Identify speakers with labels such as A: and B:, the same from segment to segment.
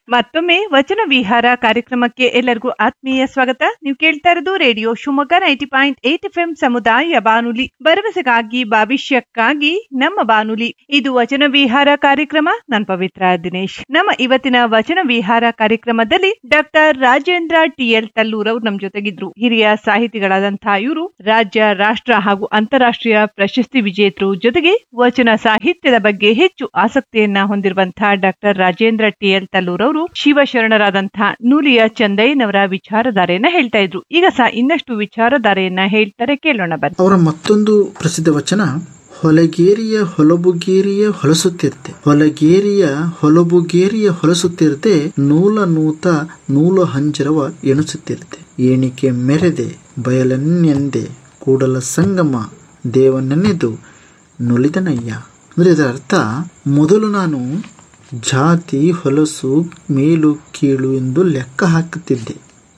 A: ಮತ್ತೊಮ್ಮೆ ವಚನ ವಿಹಾರ ಕಾರ್ಯಕ್ರಮಕ್ಕೆ ಎಲ್ಲರಿಗೂ ಆತ್ಮೀಯ ಸ್ವಾಗತ ನೀವು ಕೇಳ್ತಾ ಇರೋದು radio Shivamogga ninety point eight F M ಸಮುದಾಯ ಬಾನುಲಿ ಭರವಸೆಗಾಗಿ ಭವಿಷ್ಯಕ್ಕಾಗಿ ನಮ್ಮ ಬಾನುಲಿ ಇದು ವಚನ ವಿಹಾರ ಕಾರ್ಯಕ್ರಮ ನಾನು ಪವಿತ್ರ ದಿನೇಶ್ ನಮ್ಮ ಇವತ್ತಿನ ವಚನ ವಿಹಾರ ಕಾರ್ಯಕ್ರಮದಲ್ಲಿ doctor Rajendra T L Tallur ಅವರು ನಮ್ ಜೊತೆಗಿದ್ರು ಹಿರಿಯ ಸಾಹಿತಿಗಳಾದಂತಹ ಇವರು ರಾಜ್ಯ ರಾಷ್ಟ್ರ ಹಾಗೂ ಅಂತಾರಾಷ್ಟ್ರೀಯ ಪ್ರಶಸ್ತಿ ವಿಜೇತರು ಜೊತೆಗೆ ವಚನ ಸಾಹಿತ್ಯದ ಬಗ್ಗೆ ಹೆಚ್ಚು ಆಸಕ್ತಿಯನ್ನ ಹೊಂದಿರುವಂತಹ doctor Rajendra T L Tallur ಅವರು ಶಿವಶರಣರಾದಂತಹ ನೂಲಿಯ ಚಂದಯ್ಯನವರ ವಿಚಾರಧಾರೆಯನ್ನ ಹೇಳ್ತಾ ಇದ್ರು ಈಗ ಸಹ ಇನ್ನಷ್ಟು ವಿಚಾರಧಾರೆಯನ್ನ ಹೇಳ್ತಾರೆ ಕೇಳೋಣ ಬನ್ನಿ
B: ಅವರ ಮತ್ತೊಂದು ಪ್ರಸಿದ್ಧ ವಚನ ಹೊಲಗೇರಿಯ ಹೊಲಬುಗೇರಿಯ ಹೊಲಸುತ್ತಿರ್ತೆ ಹೊಲಗೇರಿಯ ಹೊಲಬುಗೇರಿಯ ಹೊಲಸುತ್ತಿರ್ತೆ ನೂಲ ನೂತ ನೂಲು ಹಂಜರವ ಎಣಿಸುತ್ತಿರ್ತೆ ಏಣಿಕೆ ಮೆರೆದೆ ಬಯಲನ್ನೆಂದೆ ಕೂಡಲ ಸಂಗಮ ದೇವನೆನ್ನೆದು ನುಲಿದನಯ್ಯ ಅಂದ್ರೆ ಇದರ ಅರ್ಥ ಮೊದಲು ನಾನು ಜಾತಿ ಹೊಲಸು ಮೇಲು ಕೀಳು ಎಂದು ಲೆಕ್ಕ ಹಾಕುತ್ತಿದ್ದೆ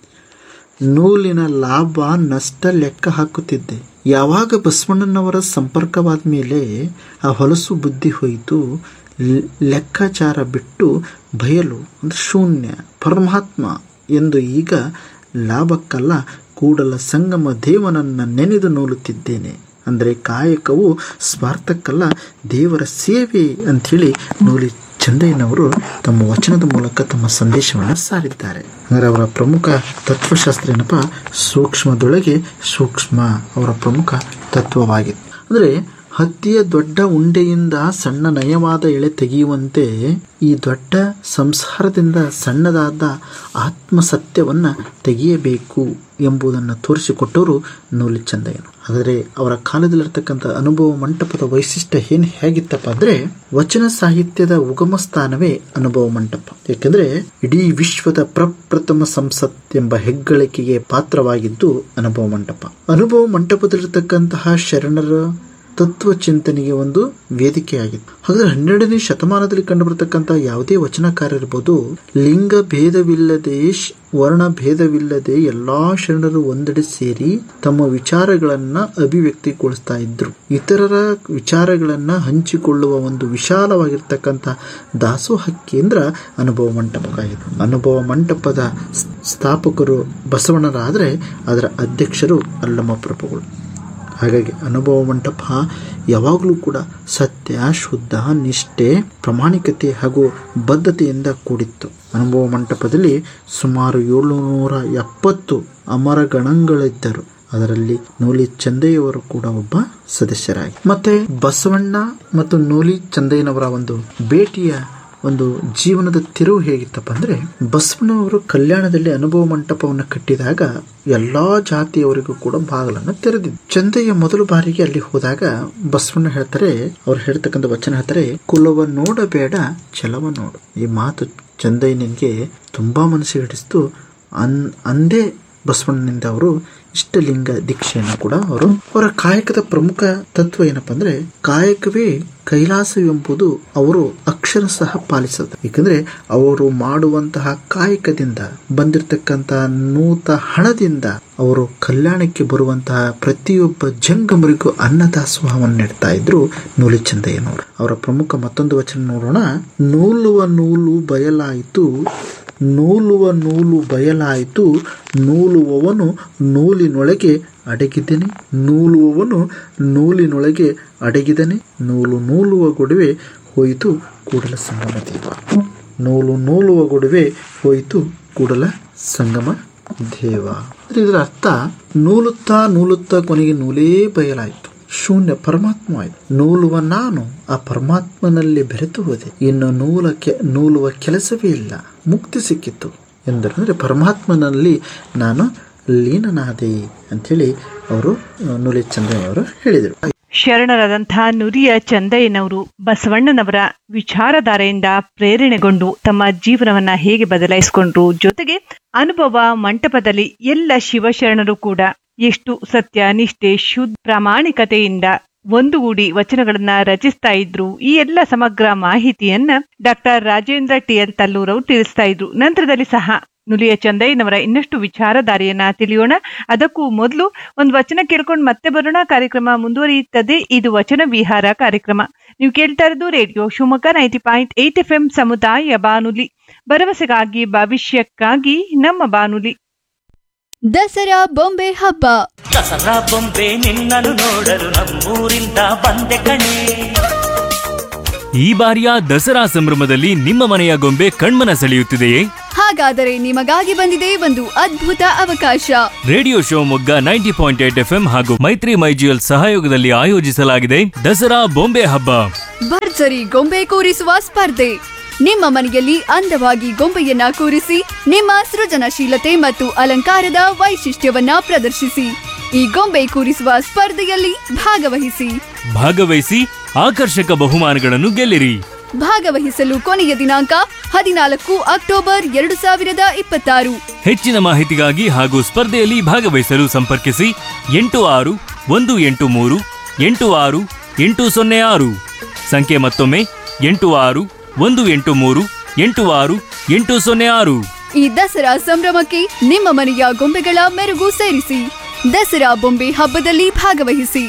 B: ನೂಲಿನ ಲಾಭ ನಷ್ಟ ಲೆಕ್ಕ ಹಾಕುತ್ತಿದ್ದೆ ಯಾವಾಗ ಬಸವಣ್ಣನವರ ಸಂಪರ್ಕವಾದ ಮೇಲೆ ಆ ಹೊಲಸು ಬುದ್ಧಿ ಹೋಯಿತು ಲ್- ಲೆಕ್ಕಾಚಾರ ಬಿಟ್ಟು ಬಯಲು ಅಂದ್ರೆ ಶೂನ್ಯ ಪರಮಾತ್ಮ ಎಂದು ಈಗ ಲಾಭಕ್ಕಲ್ಲ ಕೂಡಲ ಸಂಗಮ ದೇವನನ್ನ ನೆನೆದು ನೂಲುತ್ತಿದ್ದೇನೆ ಅಂದರೆ ಕಾಯಕವು ಸ್ವಾರ್ಥಕ್ಕಲ್ಲ ದೇವರ ಸೇವೆ ಅಂಥೇಳಿ ನೂಲಿ ಚಂದಯ್ಯನವರು ತಮ್ಮ ವಚನದ ಮೂಲಕ ತಮ್ಮ ಸಂದೇಶವನ್ನು ಸಾರಿದ್ದಾರೆ ಅಂದರೆ ಅವರ ಪ್ರಮುಖ ತತ್ವಶಾಸ್ತ್ರ ಏನಪ್ಪ ಸೂಕ್ಷ್ಮದೊಳಗೆ ಸೂಕ್ಷ್ಮ ಅವರ ಪ್ರಮುಖ ತತ್ವವಾಗಿತ್ತು ಅಂದರೆ ಹತ್ತಿಯ ದೊಡ್ಡ ಉಂಡೆಯಿಂದ ಸಣ್ಣ ನಯವಾದ ಎಳೆ ತೆಗೆಯುವಂತೆ ಈ ದೊಡ್ಡ ಸಂಸಾರದಿಂದ ಸಣ್ಣದಾದ ಆತ್ಮ ಸತ್ಯವನ್ನ ತೆಗೆಯಬೇಕು ಎಂಬುದನ್ನು ತೋರಿಸಿಕೊಟ್ಟವರು ನೂಲಿ ಚಂದಯ್ಯನು ಹಾಗಾದರೆ ಅವರ ಕಾಲದಲ್ಲಿರ್ತಕ್ಕಂಥ ಅನುಭವ ಮಂಟಪದ ವೈಶಿಷ್ಟ್ಯ ಏನು ಹೇಗಿತ್ತಪ್ಪ ಅಂದ್ರೆ ವಚನ ಸಾಹಿತ್ಯದ ಉಗಮ ಸ್ಥಾನವೇ ಅನುಭವ ಮಂಟಪ ಯಾಕೆಂದ್ರೆ ಇಡೀ ವಿಶ್ವದ ಪ್ರಪ್ರಥಮ ಸಂಸತ್ ಎಂಬ ಹೆಗ್ಗಳಿಕೆಗೆ ಪಾತ್ರವಾಗಿದ್ದು ಅನುಭವ ಮಂಟಪ ಅನುಭವ ಮಂಟಪದಲ್ಲಿರ್ತಕ್ಕಂತಹ ಶರಣರ ತತ್ವ ಚಿಂತನೆಗೆ ಒಂದು ವೇದಿಕೆಯಾಗಿತ್ತು ಹಾಗಾದ್ರೆ ಹನ್ನೆರಡನೇ ಶತಮಾನದಲ್ಲಿ ಕಂಡುಬರತಕ್ಕಂಥ ಯಾವುದೇ ವಚನಕಾರ ಇರ್ಬೋದು ಲಿಂಗ ಭೇದವಿಲ್ಲದೆ ಶ್- ವರ್ಣ ಭೇದವಿಲ್ಲದೆ ಎಲ್ಲಾ ಶರಣರು ಒಂದೆಡೆ ಸೇರಿ ತಮ್ಮ ವಿಚಾರಗಳನ್ನ ಅಭಿವ್ಯಕ್ತಿಗೊಳಿಸ್ತಾ ಇದ್ರು ಇತರರ ವಿಚಾರಗಳನ್ನ ಹಂಚಿಕೊಳ್ಳುವ ಒಂದು ವಿಶಾಲವಾಗಿರ್ತಕ್ಕಂಥ ದಾಸೋಹ ಕೇಂದ್ರ ಅನುಭವ ಮಂಟಪಕ್ಕಾಗಿದೆ ಅನುಭವ ಮಂಟಪದ ಸ್- ಸ್ಥಾಪಕರು ಬಸವಣ್ಣರಾದರೆ ಅದರ ಅಧ್ಯಕ್ಷರು ಅಲ್ಲಮ್ಮ ಪ್ರಭುಗಳು ಹಾಗಾಗಿ ಅನುಭವ ಮಂಟಪ ಯಾವಾಗಲೂ ಕೂಡ ಸತ್ಯ ಶುದ್ಧ ನಿಷ್ಠೆ ಪ್ರಾಮಾಣಿಕತೆ ಹಾಗೂ ಬದ್ಧತೆಯಿಂದ ಕೂಡಿತ್ತು ಅನುಭವ ಮಂಟಪದಲ್ಲಿ ಸುಮಾರು ಏಳುನೂರ ಎಪ್ಪತ್ತು ಅಮರಗಣಗಳಿದ್ದರು ಅದರಲ್ಲಿ ನೂಲಿ ಚಂದಯ್ಯವರು ಕೂಡ ಒಬ್ಬ ಸದಸ್ಯರಾಗಿ ಮತ್ತೆ ಬಸವಣ್ಣ ಮತ್ತು ನೂಲಿ ಚಂದಯ್ಯನವರ ಒಂದು ಭೇಟಿಯ ಒಂದು ಜೀವನದ ತಿರುವು ಹೇಗಿತ್ತಪ್ಪ ಅಂದ್ರೆ ಬಸವಣ್ಣವರು ಕಲ್ಯಾಣದಲ್ಲಿ ಅನುಭವ ಮಂಟಪವನ್ನು ಕಟ್ಟಿದಾಗ ಎಲ್ಲಾ ಜಾತಿಯವರಿಗೂ ಕೂಡ ಬಾಗಿಲನ್ನು ತೆರೆದಿದ್ದು ಚಂದಯ್ಯ ಮೊದಲು ಬಾರಿಗೆ ಅಲ್ಲಿ ಹೋದಾಗ ಬಸವಣ್ಣ ಹೇಳ್ತಾರೆ ಅವ್ರು ಹೇಳ್ತಕ್ಕಂಥ ವಚನ ಹೇಳ್ತಾರೆ ಕುಲವ ನೋಡಬೇಡ ಛಲವ ನೋಡು ಈ ಮಾತು ಚಂದಯ್ಯನಿಗೆ ತುಂಬಾ ಮನಸ್ಸಿಗೆ ಹಿಡಿಸ್ತು ಅನ್ ಅಂದೇ ಬಸವಣ್ಣನಿಂದ ಅವರು ಇಷ್ಟಲಿಂಗ ದೀಕ್ಷೆಯನ್ನು ಕೂಡ ಅವರು ಅವರ ಕಾಯಕದ ಪ್ರಮುಖ ತತ್ವ ಏನಪ್ಪಾ ಅಂದ್ರೆ ಕಾಯಕವೇ ಕೈಲಾಸವೆಂಬುದು ಅವರು ಅಕ್ಷರ ಸಹ ಪಾಲಿಸದು ಏಕೆಂದ್ರೆ ಅವರು ಮಾಡುವಂತಹ ಕಾಯಕದಿಂದ ಬಂದಿರತಕ್ಕಂತಹ ನೂತ ಹಣದಿಂದ ಅವರು ಕಲ್ಯಾಣಕ್ಕೆ ಬರುವಂತಹ ಪ್ರತಿಯೊಬ್ಬ ಜಂಗಮರಿಗೂ ಅನ್ನದಾಸೋಹವನ್ನು ನೀಡ್ತಾ ಇದ್ರು ನೂಲಿ ಚಂದಯ್ಯನವರು ಅವರ ಪ್ರಮುಖ ಮತ್ತೊಂದು ವಚನ ನೋಡೋಣ ನೂಲುವ ನೂಲು ಬಯಲಾಯಿತು ನೂಲುವ ನೂಲು ಬಯಲಾಯಿತು ನೂಲುವವನು ನೂಲಿನೊಳಗೆ ಅಡಗಿದ್ದೇನೆ ನೂಲುವವನು ನೂಲಿನೊಳಗೆ ಅಡಗಿದನೆ ನೂಲು ನೂಲುವ ಗೊಡವೆ ಹೋಯಿತು ಕೂಡಲ ಸಂಗಮ ದೇವ ನೂಲು ನೂಲುವ ಗೊಡವೆ ಹೋಯಿತು ಕೂಡಲ ಸಂಗಮ ದೇವ ಅಂದ್ರೆ ಇದರ ಅರ್ಥ ನೂಲುತ್ತಾ ನೂಲುತ್ತಾ ಕೊನೆಗೆ ನೂಲೇ ಬಯಲಾಯಿತು ಶೂನ್ಯ ಪರಮಾತ್ಮ ಆಯ್ತು ನೂಲುವ ನಾನು ಆ ಪರಮಾತ್ಮನಲ್ಲಿ ಬೆರೆತು ಹೋದೆ ಇನ್ನು ನೂಲ ಕೆ ನೂಲುವ ಕೆಲಸವೇ ಇಲ್ಲ ಮುಕ್ತಿ ಸಿಕ್ಕಿತ್ತು ಎಂದರು ಅಂದರೆ ಪರಮಾತ್ಮನಲ್ಲಿ ನಾನು ಲೀನನಾದೆ ಅಂಥೇಳಿ ಅವರು ನೂಲಿ ಚಂದ್ರಯ್ಯವರು ಹೇಳಿದರು
A: ಶರಣರಾದಂತಹ ನುರಿಯ ಚಂದಯ್ಯನವರು ಬಸವಣ್ಣನವರ ವಿಚಾರಧಾರೆಯಿಂದ ಪ್ರೇರಣೆಗೊಂಡು ತಮ್ಮ ಜೀವನವನ್ನ ಹೇಗೆ ಬದಲಾಯಿಸಿಕೊಂಡ್ರು ಜೊತೆಗೆ ಅನುಭವ ಮಂಟಪದಲ್ಲಿ ಎಲ್ಲ ಶಿವಶರಣರು ಕೂಡ ಎಷ್ಟು ಸತ್ಯ ನಿಷ್ಠೆ ಶುದ್ಧ ಪ್ರಾಮಾಣಿಕತೆಯಿಂದ ಒಂದುಗೂಡಿ ವಚನಗಳನ್ನ ರಚಿಸ್ತಾ ಇದ್ರು ಈ ಎಲ್ಲ ಸಮಗ್ರ ಮಾಹಿತಿಯನ್ನ doctor Rajendra T L Tallur ಅವರು ತಿಳಿಸ್ತಾ ಇದ್ರು ನಂತರದಲ್ಲಿ ಸಹ ನುಲಿಯ ಚಂದಯ್ಯನವರ ಇನ್ನಷ್ಟು ವಿಚಾರಧಾರೆಯನ್ನ ತಿಳಿಯೋಣ ಅದಕ್ಕೂ ಮೊದಲು ಒಂದು ವಚನ ಕೇಳ್ಕೊಂಡು ಮತ್ತೆ ಬರೋಣ ಕಾರ್ಯಕ್ರಮ ಮುಂದುವರಿಯುತ್ತದೆ ಇದು ವಚನ ವಿಹಾರ ಕಾರ್ಯಕ್ರಮ ನೀವು ಕೇಳ್ತಾ ಇರೋದು radio Shivamogga ninety point eight F M ಸಮುದಾಯ ಬಾನುಲಿ ಭರವಸೆಗಾಗಿ ಭವಿಷ್ಯಕ್ಕಾಗಿ ನಮ್ಮ ಬಾನುಲಿ
C: ದಸರಾ ಬೊಂಬೆ ಹಬ್ಬ
D: ದಸರಾ ಬೊಂಬೆ ನಿನ್ನನ್ನು ನೋಡಲು ನಮ್ಮೂರಿಂದ ಬಂದೆ ಕಣೆ
E: ಈ ಬಾರಿಯ ದಸರಾ ಸಂಭ್ರಮದಲ್ಲಿ ನಿಮ್ಮ ಮನೆಯ ಗೊಂಬೆ ಕಣ್ಮನ ಸೆಳೆಯುತ್ತಿದೆಯೇ
C: ಹಾಗಾದರೆ ನಿಮಗಾಗಿ ಬಂದಿದೆ ಒಂದು ಅದ್ಭುತ ಅವಕಾಶ
E: radio Shivamogga ninety point eight FM ಹಾಗೂ ಮೈತ್ರಿ ಮೈಜಿಎಲ್ ಸಹಯೋಗದಲ್ಲಿ ಆಯೋಜಿಸಲಾಗಿದೆ ದಸರಾ ಬೊಂಬೆ ಹಬ್ಬ
C: ಭರ್ಜರಿ ಗೊಂಬೆ ಕೂರಿಸುವ ಸ್ಪರ್ಧೆ ನಿಮ್ಮ ಮನೆಯಲ್ಲಿ ಅಂದವಾಗಿ ಗೊಂಬೆಯನ್ನ ಕೂರಿಸಿ ನಿಮ್ಮ ಸೃಜನಶೀಲತೆ ಮತ್ತು ಅಲಂಕಾರದ ವೈಶಿಷ್ಟ್ಯವನ್ನ ಪ್ರದರ್ಶಿಸಿ ಈ ಗೊಂಬೆ ಕೂರಿಸುವ ಸ್ಪರ್ಧೆಯಲ್ಲಿ ಭಾಗವಹಿಸಿ
E: ಭಾಗವಹಿಸಿ ಆಕರ್ಷಕ ಬಹುಮಾನಗಳನ್ನು ಗೆಲ್ಲಿರಿ
C: ಭಾಗವಹಿಸಲು ಕೊನೆಯ ದಿನಾಂಕ ಹದಿನಾಲ್ಕು ಅಕ್ಟೋಬರ್ ಎರಡು ಸಾವಿರದ ಇಪ್ಪತ್ತಾರು
E: ಹೆಚ್ಚಿನ ಮಾಹಿತಿಗಾಗಿ ಹಾಗೂ ಸ್ಪರ್ಧೆಯಲ್ಲಿ ಭಾಗವಹಿಸಲು ಸಂಪರ್ಕಿಸಿ ಎಂಟು ಆರು ಒಂದು ಎಂಟು ಮೂರು ಎಂಟು ಆರು ಎಂಟು ಸೊನ್ನೆ ಆರು ಸಂಖ್ಯೆ ಮತ್ತೊಮ್ಮೆ ಎಂಟು ಆರು ಒಂದು ಎಂಟು ಮೂರು ಎಂಟು ಆರು ಎಂಟು ಸೊನ್ನೆ ಆರು
C: ಈ ದಸರಾ ಸಂಭ್ರಮಕ್ಕೆ ನಿಮ್ಮ ಮನೆಯ ಗೊಂಬೆಗಳ ಮೆರುಗು ಸೇರಿಸಿ ದಸರಾ ಬೊಂಬೆ ಹಬ್ಬದಲ್ಲಿ ಭಾಗವಹಿಸಿ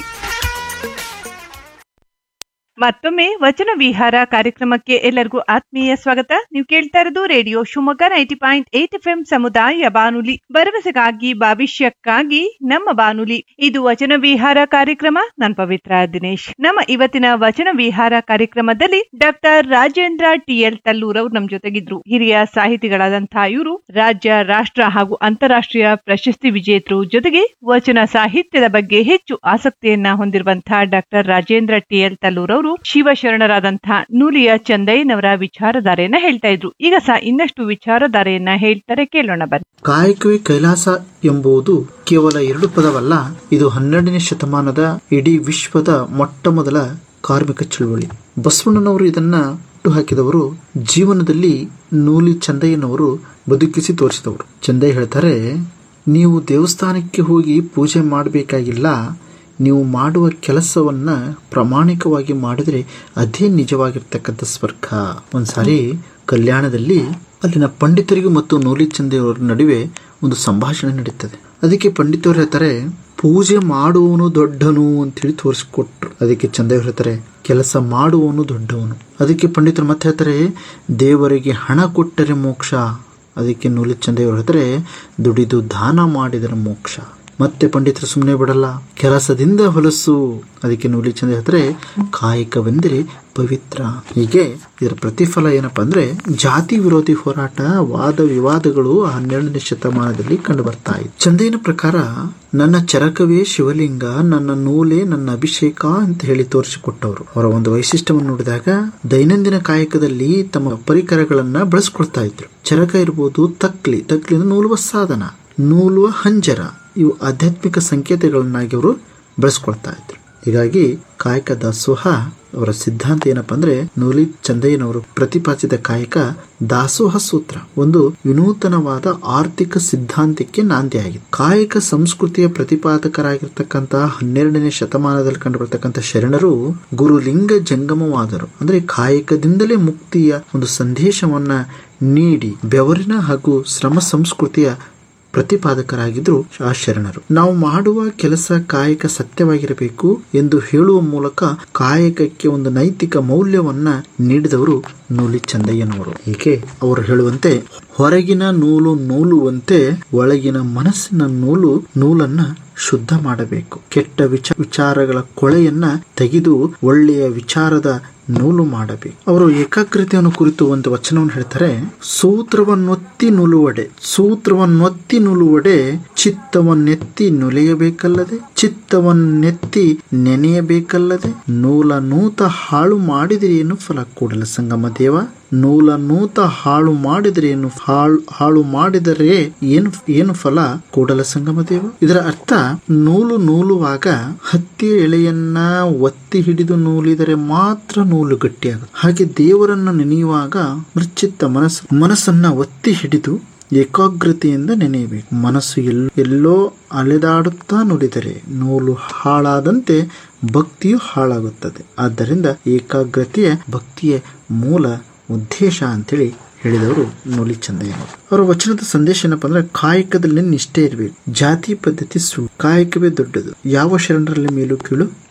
A: ಮತ್ತೊಮ್ಮೆ ವಚನ ವಿಹಾರ ಕಾರ್ಯಕ್ರಮಕ್ಕೆ ಎಲ್ಲರಿಗೂ ಆತ್ಮೀಯ ಸ್ವಾಗತ ನೀವು ಕೇಳ್ತಾ ಇರೋದು radio Shivamogga ninety point eight F ಸಮುದಾಯ ಬಾನುಲಿ ಭರವಸೆಗಾಗಿ ಭವಿಷ್ಯಕ್ಕಾಗಿ ನಮ್ಮ ಬಾನುಲಿ ಇದು ವಚನ ವಿಹಾರ ಕಾರ್ಯಕ್ರಮ ನಾನು ಪವಿತ್ರ ದಿನೇಶ್ ನಮ್ಮ ಇವತ್ತಿನ ವಚನ ವಿಹಾರ ಕಾರ್ಯಕ್ರಮದಲ್ಲಿ doctor Rajendra T L Tallur ಅವರು ನಮ್ ಜೊತೆಗಿದ್ರು ಹಿರಿಯ ಸಾಹಿತಿಗಳಾದಂತಹ ಇವರು ರಾಜ್ಯ ರಾಷ್ಟ್ರ ಹಾಗೂ ಅಂತಾರಾಷ್ಟ್ರೀಯ ಪ್ರಶಸ್ತಿ ವಿಜೇತರು ಜೊತೆಗೆ ವಚನ ಸಾಹಿತ್ಯದ ಬಗ್ಗೆ ಹೆಚ್ಚು ಆಸಕ್ತಿಯನ್ನ ಹೊಂದಿರುವಂತಹ doctor Rajendra T L Tallur ಅವರು ಶಿವಶರಣರಾದಂತಹ ನೂಲಿಯ ಚಂದಯ್ಯನವರ ವಿಚಾರಧಾರೆಯನ್ನ ಹೇಳ್ತಾ ಇದ್ರು ಈಗ ಸಹ ಇನ್ನಷ್ಟು ವಿಚಾರಧಾರೆಯನ್ನ ಹೇಳ್ತಾರೆ ಕೇಳೋಣ ಬನ್ನಿ
B: ಕಾಯಕವೇ ಕೈಲಾಸ ಎಂಬುದು ಕೇವಲ ಎರಡು ಪದವಲ್ಲ ಇದು ಹನ್ನೆರಡನೇ ಶತಮಾನದ ಇಡೀ ವಿಶ್ವದ ಮೊಟ್ಟ ಮೊದಲ ಕಾರ್ಮಿಕ ಚಳುವಳಿ ಬಸವಣ್ಣನವರು ಇದನ್ನ ಹುಟ್ಟು ಹಾಕಿದವರು ಜೀವನದಲ್ಲಿ ನೂಲಿ ಚಂದಯ್ಯನವರು ಬದುಕಿಸಿ ತೋರಿಸಿದವರು ಚಂದಯ್ಯ ಹೇಳ್ತಾರೆ ನೀವು ದೇವಸ್ಥಾನಕ್ಕೆ ಹೋಗಿ ಪೂಜೆ ಮಾಡಬೇಕಾಗಿಲ್ಲ ನೀವು ಮಾಡುವ ಕೆಲಸವನ್ನ ಪ್ರಾಮಾಣಿಕವಾಗಿ ಮಾಡಿದ್ರೆ ಅದೇ ನಿಜವಾಗಿರ್ತಕ್ಕಂಥ ಸ್ವರ್ಗ ಒಂದ್ಸಾರಿ ಕಲ್ಯಾಣದಲ್ಲಿ ಅಲ್ಲಿನ ಪಂಡಿತರಿಗೂ ಮತ್ತು ನೂಲಿ ಚಂದೆಯವರ ನಡುವೆ ಒಂದು ಸಂಭಾಷಣೆ ನಡೀತದೆ ಅದಕ್ಕೆ ಪಂಡಿತರು ಹೇಳ್ತಾರೆ ಪೂಜೆ ಮಾಡುವವನು ದೊಡ್ಡನು ಅಂತೇಳಿ ತೋರಿಸ್ಕೊಟ್ರು ಅದಕ್ಕೆ ಚಂದೆಯವರು ಹೇಳ್ತಾರೆ ಕೆಲಸ ಮಾಡುವವನು ದೊಡ್ಡವನು ಅದಕ್ಕೆ ಪಂಡಿತರು ಮತ್ತೆ ಹೇಳ್ತಾರೆ ದೇವರಿಗೆ ಹಣ ಕೊಟ್ಟರೆ ಮೋಕ್ಷ ಅದಕ್ಕೆ ನೂಲಿ ಚಂದೆಯವರು ಹೇಳ್ತಾರೆ ದುಡಿದು ದಾನ ಮಾಡಿದರೆ ಮೋಕ್ಷ ಮತ್ತೆ ಪಂಡಿತರು ಸುಮ್ಮನೆ ಬಿಡಲ್ಲ ಕೆಲಸದಿಂದ ಹೊಲಸು ಅದಕ್ಕೆ ನೂಲಿ ಚಂದ ಹೇಳ್ತಾರೆ ಕಾಯಕವೆಂದರೆ ಪವಿತ್ರ ಹೀಗೆ ಇದರ ಪ್ರತಿಫಲ ಏನಪ್ಪಾ ಅಂದ್ರೆ ಜಾತಿ ವಿರೋಧಿ ಹೋರಾಟ ವಾದ ವಿವಾದಗಳು ಹನ್ನೆರಡನೇ ಶತಮಾನದಲ್ಲಿ ಕಂಡು ಬರ್ತಾ ಇತ್ತು ಚಂದೈನ ಪ್ರಕಾರ ನನ್ನ ಚರಕವೇ ಶಿವಲಿಂಗ ನನ್ನ ನೂಲೆ ನನ್ನ ಅಭಿಷೇಕ ಅಂತ ಹೇಳಿ ತೋರಿಸಿಕೊಟ್ಟವರು ಅವರ ಒಂದು ವೈಶಿಷ್ಟ್ಯವನ್ನು ನೋಡಿದಾಗ ದೈನಂದಿನ ಕಾಯಕದಲ್ಲಿ ತಮ್ಮ ಪರಿಕರಗಳನ್ನ ಬಳಸ್ಕೊಳ್ತಾ ಇದ್ರು ಚರಕ ಇರ್ಬೋದು ತಕ್ಲಿ ತಕ್ಲಿ ಅಂದ್ರೆ ನೂಲುವ ಸಾಧನ ನೂಲುವ ಹಂಜರ ಇವು ಆಧ್ಯಾತ್ಮಿಕ ಸಂಕೇತಗಳನ್ನಾಗಿ ಅವರು ಬಳಸ್ಕೊಳ್ತಾ ಇದ್ರು ಹೀಗಾಗಿ ಕಾಯಕ ದಾಸೋಹ ಅವರ ಸಿದ್ಧಾಂತ ಏನಪ್ಪಾ ಅಂದ್ರೆ ನೂಲಿ ಚಂದಯ್ಯನವರು ಪ್ರತಿಪಾದಿಸಿದ ಕಾಯಕ ದಾಸೋಹ ಸೂತ್ರ ಒಂದು ವಿನೂತನವಾದ ಆರ್ಥಿಕ ಸಿದ್ಧಾಂತಕ್ಕೆ ನಾಂದಿಯಾಗಿದೆ ಕಾಯಕ ಸಂಸ್ಕೃತಿಯ ಪ್ರತಿಪಾದಕರಾಗಿರ್ತಕ್ಕಂತಹ ಹನ್ನೆರಡನೇ ಶತಮಾನದಲ್ಲಿ ಕಂಡುಬರ್ತಕ್ಕಂಥ ಶರಣರು ಗುರುಲಿಂಗ ಜಂಗಮವಾದರು ಅಂದ್ರೆ ಕಾಯಕದಿಂದಲೇ ಮುಕ್ತಿಯ ಒಂದು ಸಂದೇಶವನ್ನ ನೀಡಿ ಬೆವರಿನ ಹಾಗೂ ಶ್ರಮ ಸಂಸ್ಕೃತಿಯ ಪ್ರತಿಪಾದಕರಾಗಿದ್ರು ಆ ಶರಣರು ನಾವು ಮಾಡುವ ಕೆಲಸ ಕಾಯಕ ಸತ್ಯವಾಗಿರಬೇಕು ಎಂದು ಹೇಳುವ ಮೂಲಕ ಕಾಯಕಕ್ಕೆ ಒಂದು ನೈತಿಕ ಮೌಲ್ಯವನ್ನ ನೀಡಿದವರು ನೂಲಿ ಚಂದಯ್ಯನವರು ಹೀಗೆ ಅವರು ಹೇಳುವಂತೆ ಹೊರಗಿನ ನೂಲು ನೂಲುವಂತೆ ಒಳಗಿನ ಮನಸ್ಸಿನ ನೂಲು ನೂಲನ್ನ ಶುದ್ಧ ಮಾಡಬೇಕು ಕೆಟ್ಟ ವಿಚ ವಿಚಾರಗಳ ಕೊಳೆಯನ್ನ ತೆಗೆದು ಒಳ್ಳೆಯ ವಿಚಾರದ ನೂಲು ಮಾಡಬೇಕು ಅವರು ಏಕಾಗ್ರತೆಯನ್ನು ಕುರಿತು ಒಂದು ವಚನವನ್ನು ಹೇಳ್ತಾರೆ ಸೂತ್ರವನ್ನೊತ್ತಿ ನುಲುವಡೆ ಸೂತ್ರವನ್ನೊತ್ತಿ ನುಲುವಡೆ ಚಿತ್ತವನ್ನೆತ್ತಿ ನುಲಿಯಬೇಕಲ್ಲದೆ ಚಿತ್ತವನ್ನೆತ್ತಿ ನೆನೆಯಬೇಕಲ್ಲದೆ ನೂಲ ನೂತ ಹಾಳು ಮಾಡಿದರೇನು ಫಲ ಕೂಡಲ ಸಂಗಮ ದೇವ ನೂಲ ನೂತ ಹಾಳು ಮಾಡಿದರೇನು ಹಾಳು ಹಾಳು ಮಾಡಿದರೆ ಏನು ಏನು ಫಲ ಕೂಡಲ ಸಂಗಮ ದೇವ ಇದರ ಅರ್ಥ ನೂಲು ನೂಲುವಾಗ ಹತ್ತಿಯ ಎಳೆಯನ್ನ ಒತ್ತಿ ಹಿಡಿದು ನೂಲಿದರೆ ಮಾತ್ರ ನೂಲು ಗಟ್ಟಿಯಾಗುತ್ತೆ ಹಾಗೆ ದೇವರನ್ನ ನೆನೆಯುವಾಗ ಮೃಚ್ಚಿತ್ತ ಮನಸ್ಸು ಮನಸ್ಸನ್ನ ಒತ್ತಿ ಹಿಡಿದು ಏಕಾಗ್ರತೆಯಿಂದ ನೆನೆಯಬೇಕು ಮನಸ್ಸು ಎಲ್ ಎಲ್ಲೋ ಅಲೆದಾಡುತ್ತಾ ನುಡಿದರೆ ನೂಲು ಹಾಳಾದಂತೆ ಭಕ್ತಿಯು ಹಾಳಾಗುತ್ತದೆ ಆದ್ದರಿಂದ ಏಕಾಗ್ರತೆಯ ಭಕ್ತಿಯ ಮೂಲ ಉದ್ದೇಶ ಅಂತೇಳಿ ಹೇಳಿದವರು ನೂಲಿ ಚಂದಯ್ಯನವರು ಅವರ ವಚನದ ಸಂದೇಶ ಏನಪ್ಪಾ ಅಂದ್ರೆ ಕಾಯಕದಲ್ಲಿ ನಿಷ್ಠೆ ಇರಬೇಕು ಜಾತಿ ಪದ್ಧತಿ ಸುಳ್ಳು ಕಾಯಕವೇ ದೊಡ್ಡದು ಯಾವ ಶರಣರಲ್ಲಿ ಮೇಲೂ ಕೀಳು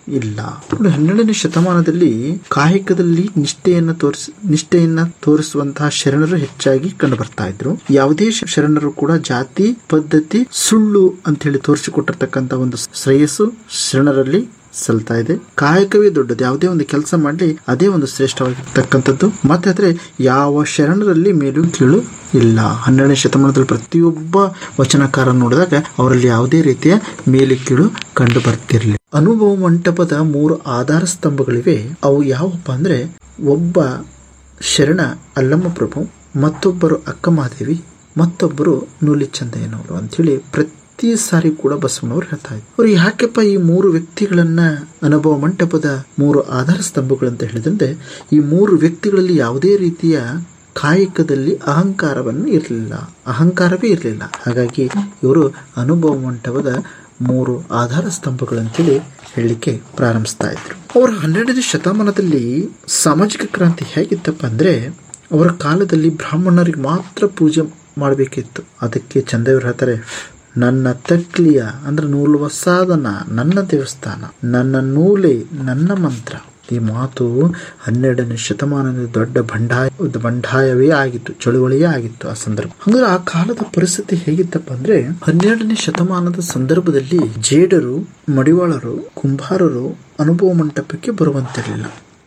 B: ಇಲ್ಲ ನೋಡಿ, ಹನ್ನೆರಡನೇ ಶತಮಾನದಲ್ಲಿ ಕಾಯಕದಲ್ಲಿ ನಿಷ್ಠೆಯನ್ನ ತೋರಿಸ ನಿಷ್ಠೆಯನ್ನ ತೋರಿಸುವಂತಹ ಶರಣರು ಹೆಚ್ಚಾಗಿ ಕಂಡು ಬರ್ತಾ ಇದ್ರು ಯಾವುದೇ ಶ- ಶರಣರು ಕೂಡ ಜಾತಿ ಪದ್ಧತಿ ಸುಳ್ಳು ಅಂತ ಹೇಳಿ ತೋರಿಸಿಕೊಟ್ಟಿರ್ತಕ್ಕಂಥ ಒಂದು ಶ್ರೇಯಸ್ಸು ಶರಣರಲ್ಲಿ ಸಲ್ತಾ ಇದೆ ಕಾಯಕವೇ ದೊಡ್ಡದು ಯಾವುದೇ ಒಂದು ಕೆಲಸ ಮಾಡಲಿ ಅದೇ ಒಂದು ಶ್ರೇಷ್ಠವಾಗಿರ್ತಕ್ಕಂಥದ್ದು ಮತ್ತೆ ಆದ್ರೆ ಯಾವ ಶರಣರಲ್ಲಿ ಮೇಲೂ ಕೀಳು ಇಲ್ಲ ಹನ್ನೆರಡನೇ ಶತಮಾನದಲ್ಲಿ ಪ್ರತಿಯೊಬ್ಬ ವಚನಕಾರ ನೋಡಿದಾಗ ಅವರಲ್ಲಿ ಯಾವುದೇ ರೀತಿಯ ಮೇಲು ಕೀಳು ಕಂಡು ಬರ್ತಿರ್ಲಿಲ್ಲ ಅನುಭವ ಮಂಟಪದ ಮೂರು ಆಧಾರ ಸ್ತಂಭಗಳಿವೆ ಅವು ಯಾವಪ್ಪ ಅಂದ್ರೆ ಒಬ್ಬ ಶರಣ ಅಲ್ಲಮ್ಮ ಪ್ರಭು ಮತ್ತೊಬ್ಬರು ಅಕ್ಕಮಹಾದೇವಿ ಮತ್ತೊಬ್ಬರು ನೂಲಿಚಂದಯ್ಯನವರು ಅಂಥೇಳಿ ಪ್ರತಿ ಸಾರಿ ಕೂಡ ಬಸವನವರು ಹೇಳ್ತಾ ಇದ್ರು ಅವ್ರು ಯಾಕೆಪ್ಪ ಈ ಮೂರು ವ್ಯಕ್ತಿಗಳನ್ನ ಅನುಭವ ಮಂಟಪದ ಮೂರು ಆಧಾರ ಸ್ತಂಭಗಳು ಅಂತ ಹೇಳಿದಂತೆ ಈ ಮೂರು ವ್ಯಕ್ತಿಗಳಲ್ಲಿ ಯಾವುದೇ ರೀತಿಯ ಕಾಯಕದಲ್ಲಿ ಅಹಂಕಾರವನ್ನು ಇರಲಿಲ್ಲ ಅಹಂಕಾರವೇ ಇರಲಿಲ್ಲ ಹಾಗಾಗಿ ಇವರು ಅನುಭವ ಮಂಟಪದ ಮೂರು ಆಧಾರ ಸ್ತಂಭಗಳಂತೇಳಿ ಹೇಳಲಿಕ್ಕೆ ಪ್ರಾರಂಭಿಸ್ತಾ ಇದ್ರು ಅವರ ಹನ್ನೆರಡನೇ ಶತಮಾನದಲ್ಲಿ ಸಾಮಾಜಿಕ ಕ್ರಾಂತಿ ಹೇಗಿತ್ತಪ್ಪ ಅಂದ್ರೆ ಅವರ ಕಾಲದಲ್ಲಿ ಬ್ರಾಹ್ಮಣರಿಗೆ ಮಾತ್ರ ಪೂಜೆ ಮಾಡಬೇಕಿತ್ತು ಅದಕ್ಕೆ ಚಂದೇವ್ರು ಹೇಳ್ತಾರೆ ನನ್ನ ತಕ್ಲಿಯ ಅಂದ್ರೆ ನೂಲುವ ಸಾಧನ ನನ್ನ ದೇವಸ್ಥಾನ ನನ್ನ ನೂಲೆ ನನ್ನ ಮಂತ್ರ ಈ ಮಾತು ಹನ್ನೆರಡನೇ ಶತಮಾನದ ದೊಡ್ಡ ಬಂಡಾಯ ಬಂಡಾಯವೇ ಆಗಿತ್ತು ಚಳುವಳಿಯೇ ಆಗಿತ್ತು ಆ ಸಂದರ್ಭ ಅಂದ್ರೆ ಆ ಕಾಲದ ಪರಿಸ್ಥಿತಿ ಹೇಗಿತ್ತಪ್ಪ ಅಂದ್ರೆ ಹನ್ನೆರಡನೇ ಶತಮಾನದ ಸಂದರ್ಭದಲ್ಲಿ ಜೇಡರು ಮಡಿವಾಳರು ಕುಂಬಾರರು ಅನುಭವ ಮಂಟಪಕ್ಕೆ ಬರುವಂತಿರಲಿಲ್ಲ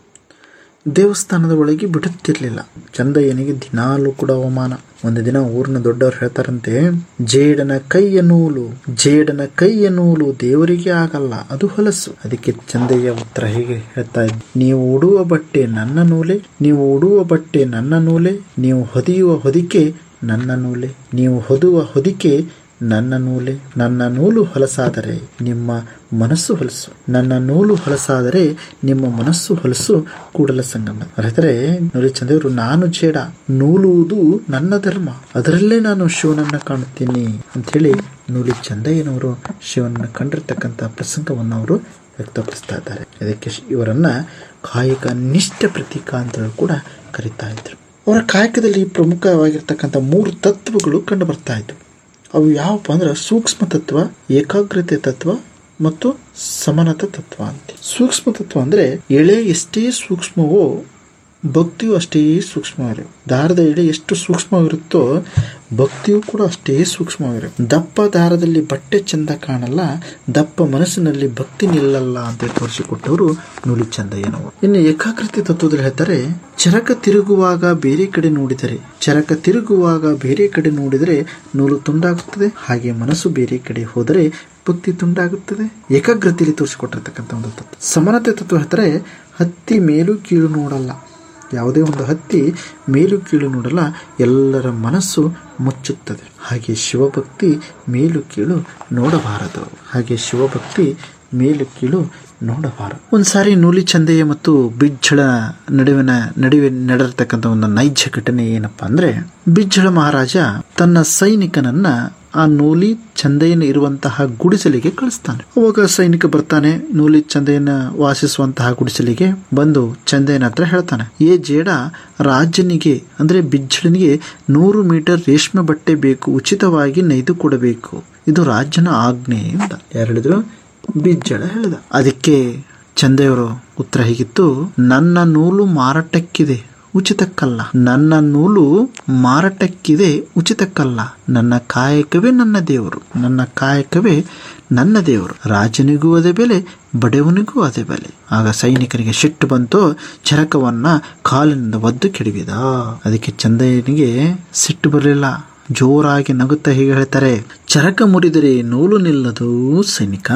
B: ದೇವಸ್ಥಾನದ ಒಳಗೆ ಬಿಡುತ್ತಿರ್ಲಿಲ್ಲ ಚಂದಯ್ಯನಿಗೆ ದಿನಾಲೂ ಕೂಡ ಅವಮಾನ ಒಂದು ದಿನ ಊರಿನ ದೊಡ್ಡವರು ಹೇಳ್ತಾರಂತೆ ಜೇಡನ ಕೈಯ ನೂಲು ಜೇಡನ ಕೈಯ ನೂಲು ದೇವರಿಗೆ ಆಗಲ್ಲ ಅದು ಹೊಲಸು ಅದಕ್ಕೆ ಚಂದಯ್ಯ ಉತ್ತರ ಹೀಗೆ ಹೇಳ್ತಾ ಇದ್ದ ನೀವು ಉಡುವ ಬಟ್ಟೆ ನನ್ನ ನೂಲೆ ನೀವು ಉಡುವ ಬಟ್ಟೆ ನನ್ನ ನೂಲೆ ನೀವು ಹೊದಿಯುವ ಹೊದಿಕೆ ನನ್ನ ನೂಲೆ ನೀವು ಹೊದುವ ಹೊದಿಕೆ ನನ್ನ ನೂಲೆ ನನ್ನ ನೂಲು ಹೊಲಸಾದರೆ ನಿಮ್ಮ ಮನಸ್ಸು ಹೊಲಸು ನನ್ನ ನೂಲು ಹೊಲಸಾದರೆ ನಿಮ್ಮ ಮನಸ್ಸು ಹೊಲಸು ಕೂಡಲ ಸಂಗಮ ಅಂದರೆ ನೋಡಿ ಚಂದೇವರು ನಾನು ಜೇಡ ನೂಲುವುದು ನನ್ನ ಧರ್ಮ ಅದರಲ್ಲೇ ನಾನು ಶಿವನನ್ನ ಕಾಣುತ್ತೀನಿ ಅಂಥೇಳಿ ನೂಲಿ ಚಂದಯ್ಯನವರು ಶಿವನನ್ನ ಕಂಡಿರ್ತಕ್ಕಂಥ ಪ್ರಸಂಗವನ್ನು ಅವರು ವ್ಯಕ್ತಪಡಿಸ್ತಾ ಇದ್ದಾರೆ ಅದಕ್ಕೆ ಶ್- ಇವರನ್ನ ಕಾಯಕ ನಿಷ್ಠ ಪ್ರತೀಕ ಅಂತ ಕೂಡ ಕರೀತಾ ಇದ್ರು ಅವರ ಕಾಯಕದಲ್ಲಿ ಪ್ರಮುಖವಾಗಿರ್ತಕ್ಕಂಥ ಮೂರು ತತ್ವಗಳು ಕಂಡು ಬರ್ತಾ ಇದ್ವು ಅವು ಯಾವಪ್ಪ ಅಂದ್ರೆ ಸೂಕ್ಷ್ಮ ತತ್ವ ಏಕಾಗ್ರತೆ ತತ್ವ ಮತ್ತು ಸಮಾನತ ತತ್ವ ಅಂತ ಸೂಕ್ಷ್ಮ ತತ್ವ ಅಂದ್ರೆ ಎಳೆ ಎಷ್ಟೇ ಸೂಕ್ಷ್ಮವೋ ಭಕ್ತಿಯು ಅಷ್ಟೇ ಸೂಕ್ಷ್ಮವಾಗಿರುತ್ತೆ ದಾರದ ಎಳೆ ಎಷ್ಟು ಸೂಕ್ಷ್ಮವಿರುತ್ತೋ ಭಕ್ತಿಯು ಕೂಡ ಅಷ್ಟೇ ಸೂಕ್ಷ್ಮವಾಗಿರುತ್ತೆ ದಪ್ಪ ದಾರದಲ್ಲಿ ಬಟ್ಟೆ ಚಂದ ಕಾಣಲ್ಲ ದಪ್ಪ ಮನಸ್ಸಿನಲ್ಲಿ ಭಕ್ತಿ ನಿಲ್ಲಲ್ಲ ಅಂತ ತೋರಿಸಿಕೊಟ್ಟವರು ನೂಲಿ ಚಂದಯ್ಯನವರು ಇನ್ನು ಏಕಾಗ್ರತೆ ತತ್ವದಲ್ಲಿ ಹೇಳ್ತಾರೆ ಚರಕ ತಿರುಗುವಾಗ ಬೇರೆ ಕಡೆ ನೋಡಿದರೆ ಚರಕ ತಿರುಗುವಾಗ ಬೇರೆ ಕಡೆ ನೋಡಿದರೆ ನೂಲು ತುಂಡಾಗುತ್ತದೆ ಹಾಗೆ ಮನಸ್ಸು ಬೇರೆ ಕಡೆ ಹೋದರೆ ಭಕ್ತಿ ತುಂಡಾಗುತ್ತದೆ ಏಕಾಗ್ರತೆಯಲ್ಲಿ ತೋರಿಸಿಕೊಟ್ಟಿರ್ತಕ್ಕಂಥ ಒಂದು ತತ್ವ ಸಮಾನತೆ ತತ್ವ ಹೇಳ್ತಾರೆ ಹತ್ತಿ ಮೇಲು ಕೀಳು ನೋಡಲ್ಲ ಯಾವುದೇ ಒಂದು ಹತ್ತಿ ಮೇಲು ಕೀಳು ನೋಡಲ್ಲ ಎಲ್ಲರ ಮನಸ್ಸು ಮುಚ್ಚುತ್ತದೆ ಹಾಗೆ ಶಿವಭಕ್ತಿ ಮೇಲು ಕೀಳು ನೋಡಬಾರದು ಹಾಗೆ ಶಿವಭಕ್ತಿ ಮೇಲು ಕೀಳು ನೋಡಬಾರದು ಒಂದ್ಸಾರಿ ನೂಲಿ ಚಂದೆಯ ಮತ್ತು ಬಿಜ್ಜಳ ನಡುವಿನ ನಡುವೆ ನಡೆದಿರ್ತಕ್ಕಂಥ ಒಂದು ನೈಜ ಘಟನೆ ಏನಪ್ಪಾ ಅಂದ್ರೆ ಬಿಜ್ಜಳ ಮಹಾರಾಜ ತನ್ನ ಸೈನಿಕನನ್ನ ಆ ನೂಲಿ ಚಂದೆಯನ ಇರುವಂತಹ ಗುಡಿಸಲಿಗೆ ಕಳಿಸ್ತಾನೆ ಅವಾಗ ಸೈನಿಕ ಬರ್ತಾನೆ ನೂಲಿ ಚಂದೆಯನ್ನ ವಾಸಿಸುವಂತಹ ಗುಡಿಸಲಿಗೆ ಬಂದು ಚಂದೆಯನ ಹತ್ರ ಹೇಳ್ತಾನೆ ಏ ಜೇಡ ರಾಜನಿಗೆ ಅಂದ್ರೆ ಬಿಜ್ಜಳನಿಗೆ ನೂರು ಮೀಟರ್ ರೇಷ್ಮೆ ಬಟ್ಟೆ ಬೇಕು ಉಚಿತವಾಗಿ ನೈದು ಕೊಡಬೇಕು ಇದು ರಾಜನ ಆಜ್ಞೆ ಅಂತ ಯಾರು ಹೇಳಿದ್ರು ಬಿಜ್ಜಳ ಹೇಳಿದ ಅದಕ್ಕೆ ಚಂದೆಯವರು ಉತ್ತರ ಹೀಗಿತ್ತು ನನ್ನ ನೂಲು ಮಾರಾಟಕ್ಕಿದೆ ಉಚಿತಕ್ಕಲ್ಲ ನನ್ನ ನೂಲು ಮಾರಾಟಕ್ಕಿದೆ ಉಚಿತಕ್ಕಲ್ಲ ನನ್ನ ಕಾಯಕವೇ ನನ್ನ ದೇವರು ನನ್ನ ಕಾಯಕವೇ ನನ್ನ ದೇವರು ರಾಜನಿಗೂ ಅದೇ ಬೆಲೆ ಬಡವನಿಗೂ ಅದೇ ಬೆಲೆ ಆಗ ಸೈನಿಕನಿಗೆ ಸಿಟ್ಟು ಬಂತು ಚರಕವನ್ನ ಕಾಲಿನಿಂದ ಒದ್ದು ಕೆಡವಿದ ಅದಕ್ಕೆ ಚಂದಯ್ಯನಿಗೆ ಸಿಟ್ಟು ಬರಲಿಲ್ಲ ಜೋರಾಗಿ ನಗುತ್ತಾ ಹೀಗೆ ಹೇಳ್ತಾರೆ ಚರಕ ಮುರಿದರೆ ನೂಲು ನಿಲ್ಲದು ಸೈನಿಕ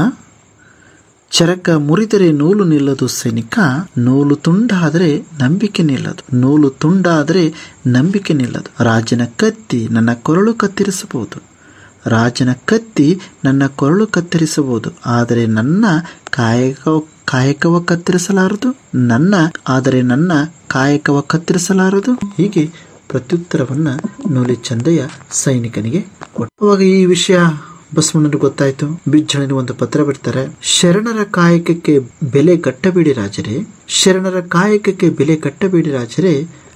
B: ಚರಕ ಮುರಿದರೆ ನೂಲು ನಿಲ್ಲದು ಸೈನಿಕ ನೂಲು ತುಂಡಾದರೆ ನಂಬಿಕೆ ನಿಲ್ಲದು ನೂಲು ತುಂಡಾದರೆ ನಂಬಿಕೆ ನಿಲ್ಲದು ರಾಜನ ಕತ್ತಿ ನನ್ನ ಕೊರಳು ಕತ್ತರಿಸಬಹುದು ರಾಜನ ಕತ್ತಿ ನನ್ನ ಕೊರಳು ಕತ್ತರಿಸಬಹುದು ಆದರೆ ನನ್ನ ಕಾಯಕ ಕಾಯಕವ ಕತ್ತರಿಸಲಾರದು ನನ್ನ ಆದರೆ ನನ್ನ ಕಾಯಕವ ಕತ್ತರಿಸಲಾರದು ಹೀಗೆ ಪ್ರತ್ಯುತ್ತರವನ್ನ ನೂಲಿ ಚಂದಯ್ಯ ಸೈನಿಕನಿಗೆ ಕೊಟ್ಟ ಅವಾಗ ಈ ವಿಷಯ ಬಸವಣ್ಣನಿಗೆ ಗೊತ್ತಾಯ್ತು ಬಿಜ್ಜಳನಿಗೆ ಒಂದು ಪತ್ರ ಬಿಡ್ತಾರೆ ಶರಣರ ಕಾಯಕಕ್ಕೆ ಬೆಲೆ ಕಟ್ಟಬೇಡಿ ರಾಜರೇ ಶರಣರ ಕಾಯಕಕ್ಕೆ ಬೆಲೆ ಕಟ್ಟಬೇಡಿ ರಾಜರೇ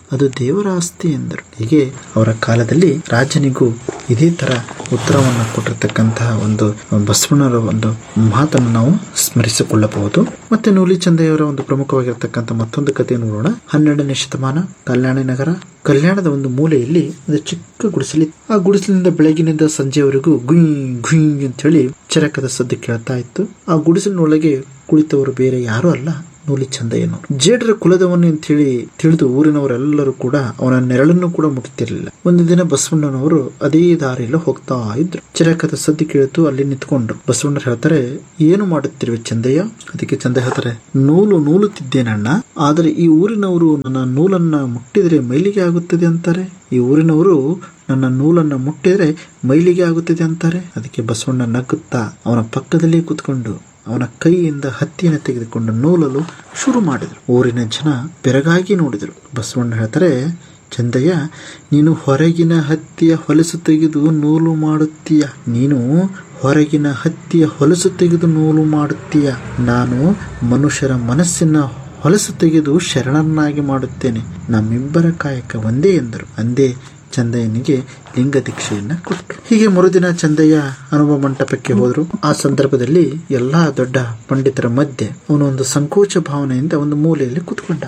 B: ಅದು ದೇವರ ಆಸ್ತಿ ಎಂದರು ಹೀಗೆ ಅವರ ಕಾಲದಲ್ಲಿ ರಾಜನಿಗೂ ಇದೇ ತರ ಉತ್ತರವನ್ನು ಕೊಟ್ಟಿರ್ತಕ್ಕಂತಹ ಒಂದು ಬಸವಣ್ಣರ ಒಂದು ಮಾತನ್ನು ನಾವು ಸ್ಮರಿಸಿಕೊಳ್ಳಬಹುದು ಮತ್ತೆ ನೂಲಿ ಚಂದೆಯವರ ಒಂದು ಪ್ರಮುಖವಾಗಿರ್ತಕ್ಕಂಥ ಮತ್ತೊಂದು ಕಥೆಯನ್ನು ನೋಡೋಣ ಹನ್ನೆರಡನೇ ಶತಮಾನ ಕಲ್ಯಾಣಿ ನಗರ ಕಲ್ಯಾಣದ ಒಂದು ಮೂಲೆಯಲ್ಲಿ ಒಂದು ಚಿಕ್ಕ ಗುಡಿಸಲಿ ಆ ಗುಡಿಸಲಿನಿಂದ ಬೆಳಗಿನಿಂದ ಸಂಜೆವರೆಗೂ ಗುಯ್ ಗುಯ್ ಅಂತೇಳಿ ಚರಕದ ಸದ್ದು ಕೇಳ್ತಾ ಇತ್ತು ಆ ಗುಡಿಸಲಿನೊಳಗೆ ಕುಳಿತವರು ಬೇರೆ ಯಾರು ಅಲ್ಲ ನೂಲಿ ಚಂದಯ್ಯನು ಜೇಡರ ಕುಲದವನು ಅಂತ ಹೇಳಿ ತಿಳಿದು ಊರಿನವರೆಲ್ಲರೂ ಕೂಡ ಅವನ ನೆರಳನ್ನು ಕೂಡ ಮುಟ್ತಿರ್ಲಿಲ್ಲ ಒಂದು ದಿನ ಬಸವಣ್ಣನವರು ಅದೇ ದಾರಿಯಲ್ಲಿ ಹೋಗ್ತಾ ಇದ್ರು ಚಿರಕದ ಸದ್ದಿ ಕೇಳಿತು ಅಲ್ಲಿ ನಿಂತ್ಕೊಂಡ್ರು ಬಸವಣ್ಣರು ಹೇಳ್ತಾರೆ ಏನು ಮಾಡುತ್ತಿರುವೆ ಚಂದಯ್ಯ ಅದಕ್ಕೆ ಚಂದ ಹೇಳ್ತಾರೆ ನೂಲು ನೂಲುತ್ತಿದ್ದೇನಣ್ಣ ಆದರೆ ಈ ಊರಿನವರು ನನ್ನ ನೂಲನ್ನ ಮುಟ್ಟಿದರೆ ಮೈಲಿಗೆ ಆಗುತ್ತದೆ ಅಂತಾರೆ ಈ ಊರಿನವರು ನನ್ನ ನೂಲನ್ನ ಮುಟ್ಟಿದರೆ ಮೈಲಿಗೆ ಆಗುತ್ತದೆ ಅಂತಾರೆ ಅದಕ್ಕೆ ಬಸವಣ್ಣ ನಗುತ್ತಾ ಅವನ ಪಕ್ಕದಲ್ಲೇ ಕೂತ್ಕೊಂಡು ಅವನ ಕೈಯಿಂದ ಹತ್ತಿಯನ್ನು ತೆಗೆದುಕೊಂಡು ನೂಲಲು ಶುರು ಮಾಡಿದರು ಊರಿನ ಜನ ಬೆರಗಾಗಿ ನೋಡಿದರು ಬಸವಣ್ಣ ಹೇಳ್ತಾರೆ ಚಂದಯ್ಯ ನೀನು ಹೊರಗಿನ ಹತ್ತಿಯ ಹೊಲಸು ತೆಗೆದು ನೂಲು ಮಾಡುತ್ತೀಯ ನೀನು ಹೊರಗಿನ ಹತ್ತಿಯ ಹೊಲಸು ತೆಗೆದು ನೂಲು ಮಾಡುತ್ತೀಯ ನಾನು ಮನುಷ್ಯರ ಮನಸ್ಸಿನ ಹೊಲಸು ತೆಗೆದು ಶರಣನ್ನಾಗಿ ಮಾಡುತ್ತೇನೆ ನಮ್ಮಿಬ್ಬರ ಕಾಯಕ ಒಂದೇ ಎಂದರು ಅಂದೇ ಚಂದಯ್ಯನಿಗೆ ಲಿಂಗ ದೀಕ್ಷೆಯನ್ನ ಕೊಟ್ಟರು ಹೀಗೆ ಮರುದಿನ ಚಂದಯ್ಯ ಅನುಭವ ಮಂಟಪಕ್ಕೆ ಹೋದ್ರು ಆ ಸಂದರ್ಭದಲ್ಲಿ ಎಲ್ಲಾ ದೊಡ್ಡ ಪಂಡಿತರ ಮಧ್ಯೆ ಅವನು ಒಂದು ಸಂಕೋಚ ಭಾವನೆಯಿಂದ ಒಂದು ಮೂಲೆಯಲ್ಲಿ ಕೂತ್ಕೊಂಡ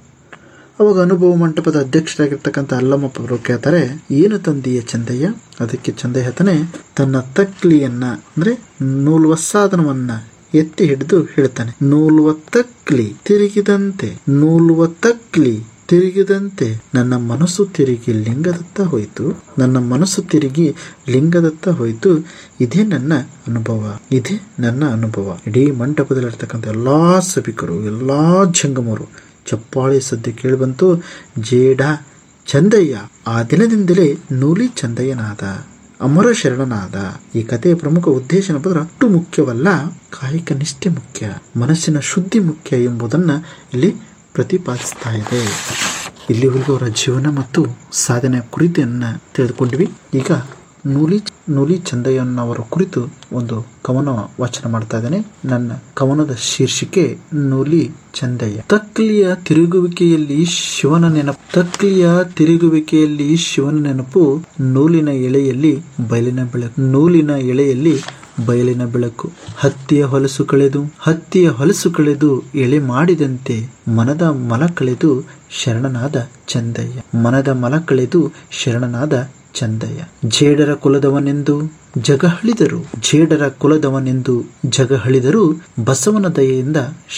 B: ಅವಾಗ ಅನುಭವ ಮಂಟಪದ ಅಧ್ಯಕ್ಷರಾಗಿರ್ತಕ್ಕಂಥ ಅಲ್ಲಮ್ಮಪ್ಪ ಅವರು ಕೇಳ್ತಾರೆ ಏನು ತಂದೀಯ ಚಂದಯ್ಯ ಅದಕ್ಕೆ ಚಂದಯ್ಯ ಹೇಳ್ತಾನೆ ತನ್ನ ತಕ್ಲಿಯನ್ನ ಅಂದ್ರೆ ನೂಲುವ ಸಾಧನವನ್ನ ಎತ್ತಿ ಹಿಡಿದು ಹೇಳ್ತಾನೆ ನೂಲುವ ತಕ್ಲಿ ತಿರುಗಿದಂತೆ ನೂಲುವ ತಕ್ಲಿ ತಿರುಗಿದಂತೆ ನನ್ನ ಮನಸ್ಸು ತಿರುಗಿ ಲಿಂಗದತ್ತ ಹೋಯಿತು ನನ್ನ ಮನಸ್ಸು ತಿರುಗಿ ಲಿಂಗದತ್ತ ಹೋಯಿತು ಇದೇ ನನ್ನ ಅನುಭವ ಇದೇ ನನ್ನ ಅನುಭವ ಇಡೀ ಮಂಟಪದಲ್ಲಿರ್ತಕ್ಕಂಥ ಎಲ್ಲಾ ಸಭಿಕರು ಎಲ್ಲಾ ಜಂಗಮರು ಚಪ್ಪಾಳೆ ಸದ್ಯ ಕೇಳಿಬಂತು ಜೇಡ ಚಂದಯ್ಯ ಆ ದಿನದಿಂದಲೇ ನೂಲಿ ಚಂದಯ್ಯನಾದ ಅಮರ ಶರಣನಾದ ಈ ಕಥೆಯ ಪ್ರಮುಖ ಉದ್ದೇಶ ಏನಪ್ಪ ಅಷ್ಟು ಮುಖ್ಯವಲ್ಲ ಕಾಯಿಕ ನಿಷ್ಠೆ ಮುಖ್ಯ ಮನಸ್ಸಿನ ಶುದ್ಧಿ ಮುಖ್ಯ ಎಂಬುದನ್ನ ಇಲ್ಲಿ ಪ್ರತಿಪಾದಿಸ್ತಾ ಇದೆ ಇಲ್ಲಿವರೆಗೂ ಅವರ ಜೀವನ ಮತ್ತು ಸಾಧನೆ ಕುರಿತನ್ನ ತಿಳಿದುಕೊಂಡ್ವಿ ಈಗ ನೂಲಿ ನೂಲಿ ಚಂದಯ್ಯನವರ ಕುರಿತು ಒಂದು ಕವನ ವಾಚನ ಮಾಡ್ತಾ ಇದ್ದೇನೆ ನನ್ನ ಕವನದ ಶೀರ್ಷಿಕೆ ನೂಲಿ ಚಂದಯ್ಯ ತಕ್ಲಿಯ ತಿರುಗುವಿಕೆಯಲ್ಲಿ ಶಿವನ ನೆನಪು ತಕ್ಲಿಯ ತಿರುಗುವಿಕೆಯಲ್ಲಿ ಶಿವನ ನೆನಪು ನೂಲಿನ ಎಳೆಯಲ್ಲಿ ಬಯಲಿನ ಬೆಳಕು ನೂಲಿನ ಎಳೆಯಲ್ಲಿ ಬಯಲಿನ ಬೆಳಕು ಹತ್ತಿಯ ಹೊಲಸು ಕಳೆದು ಹತ್ತಿಯ ಹೊಲಸು ಕಳೆದು ಎಳೆ ಮಾಡಿದಂತೆ ಮನದ ಮಲ ಕಳೆದು ಶರಣನಾದ ಚಂದಯ್ಯ ಮನದ ಮಲ ಕಳೆದು ಶರಣನಾದ ಚಂದಯ್ಯ ಜೇಡರ ಕುಲದವನೆಂದು ಜಗಹಳಿದರು ಜೇಡರ ಕುಲದವನೆಂದು ಜಗಹಳಿದರು ಬಸವನ ದಯೆಯಿಂದ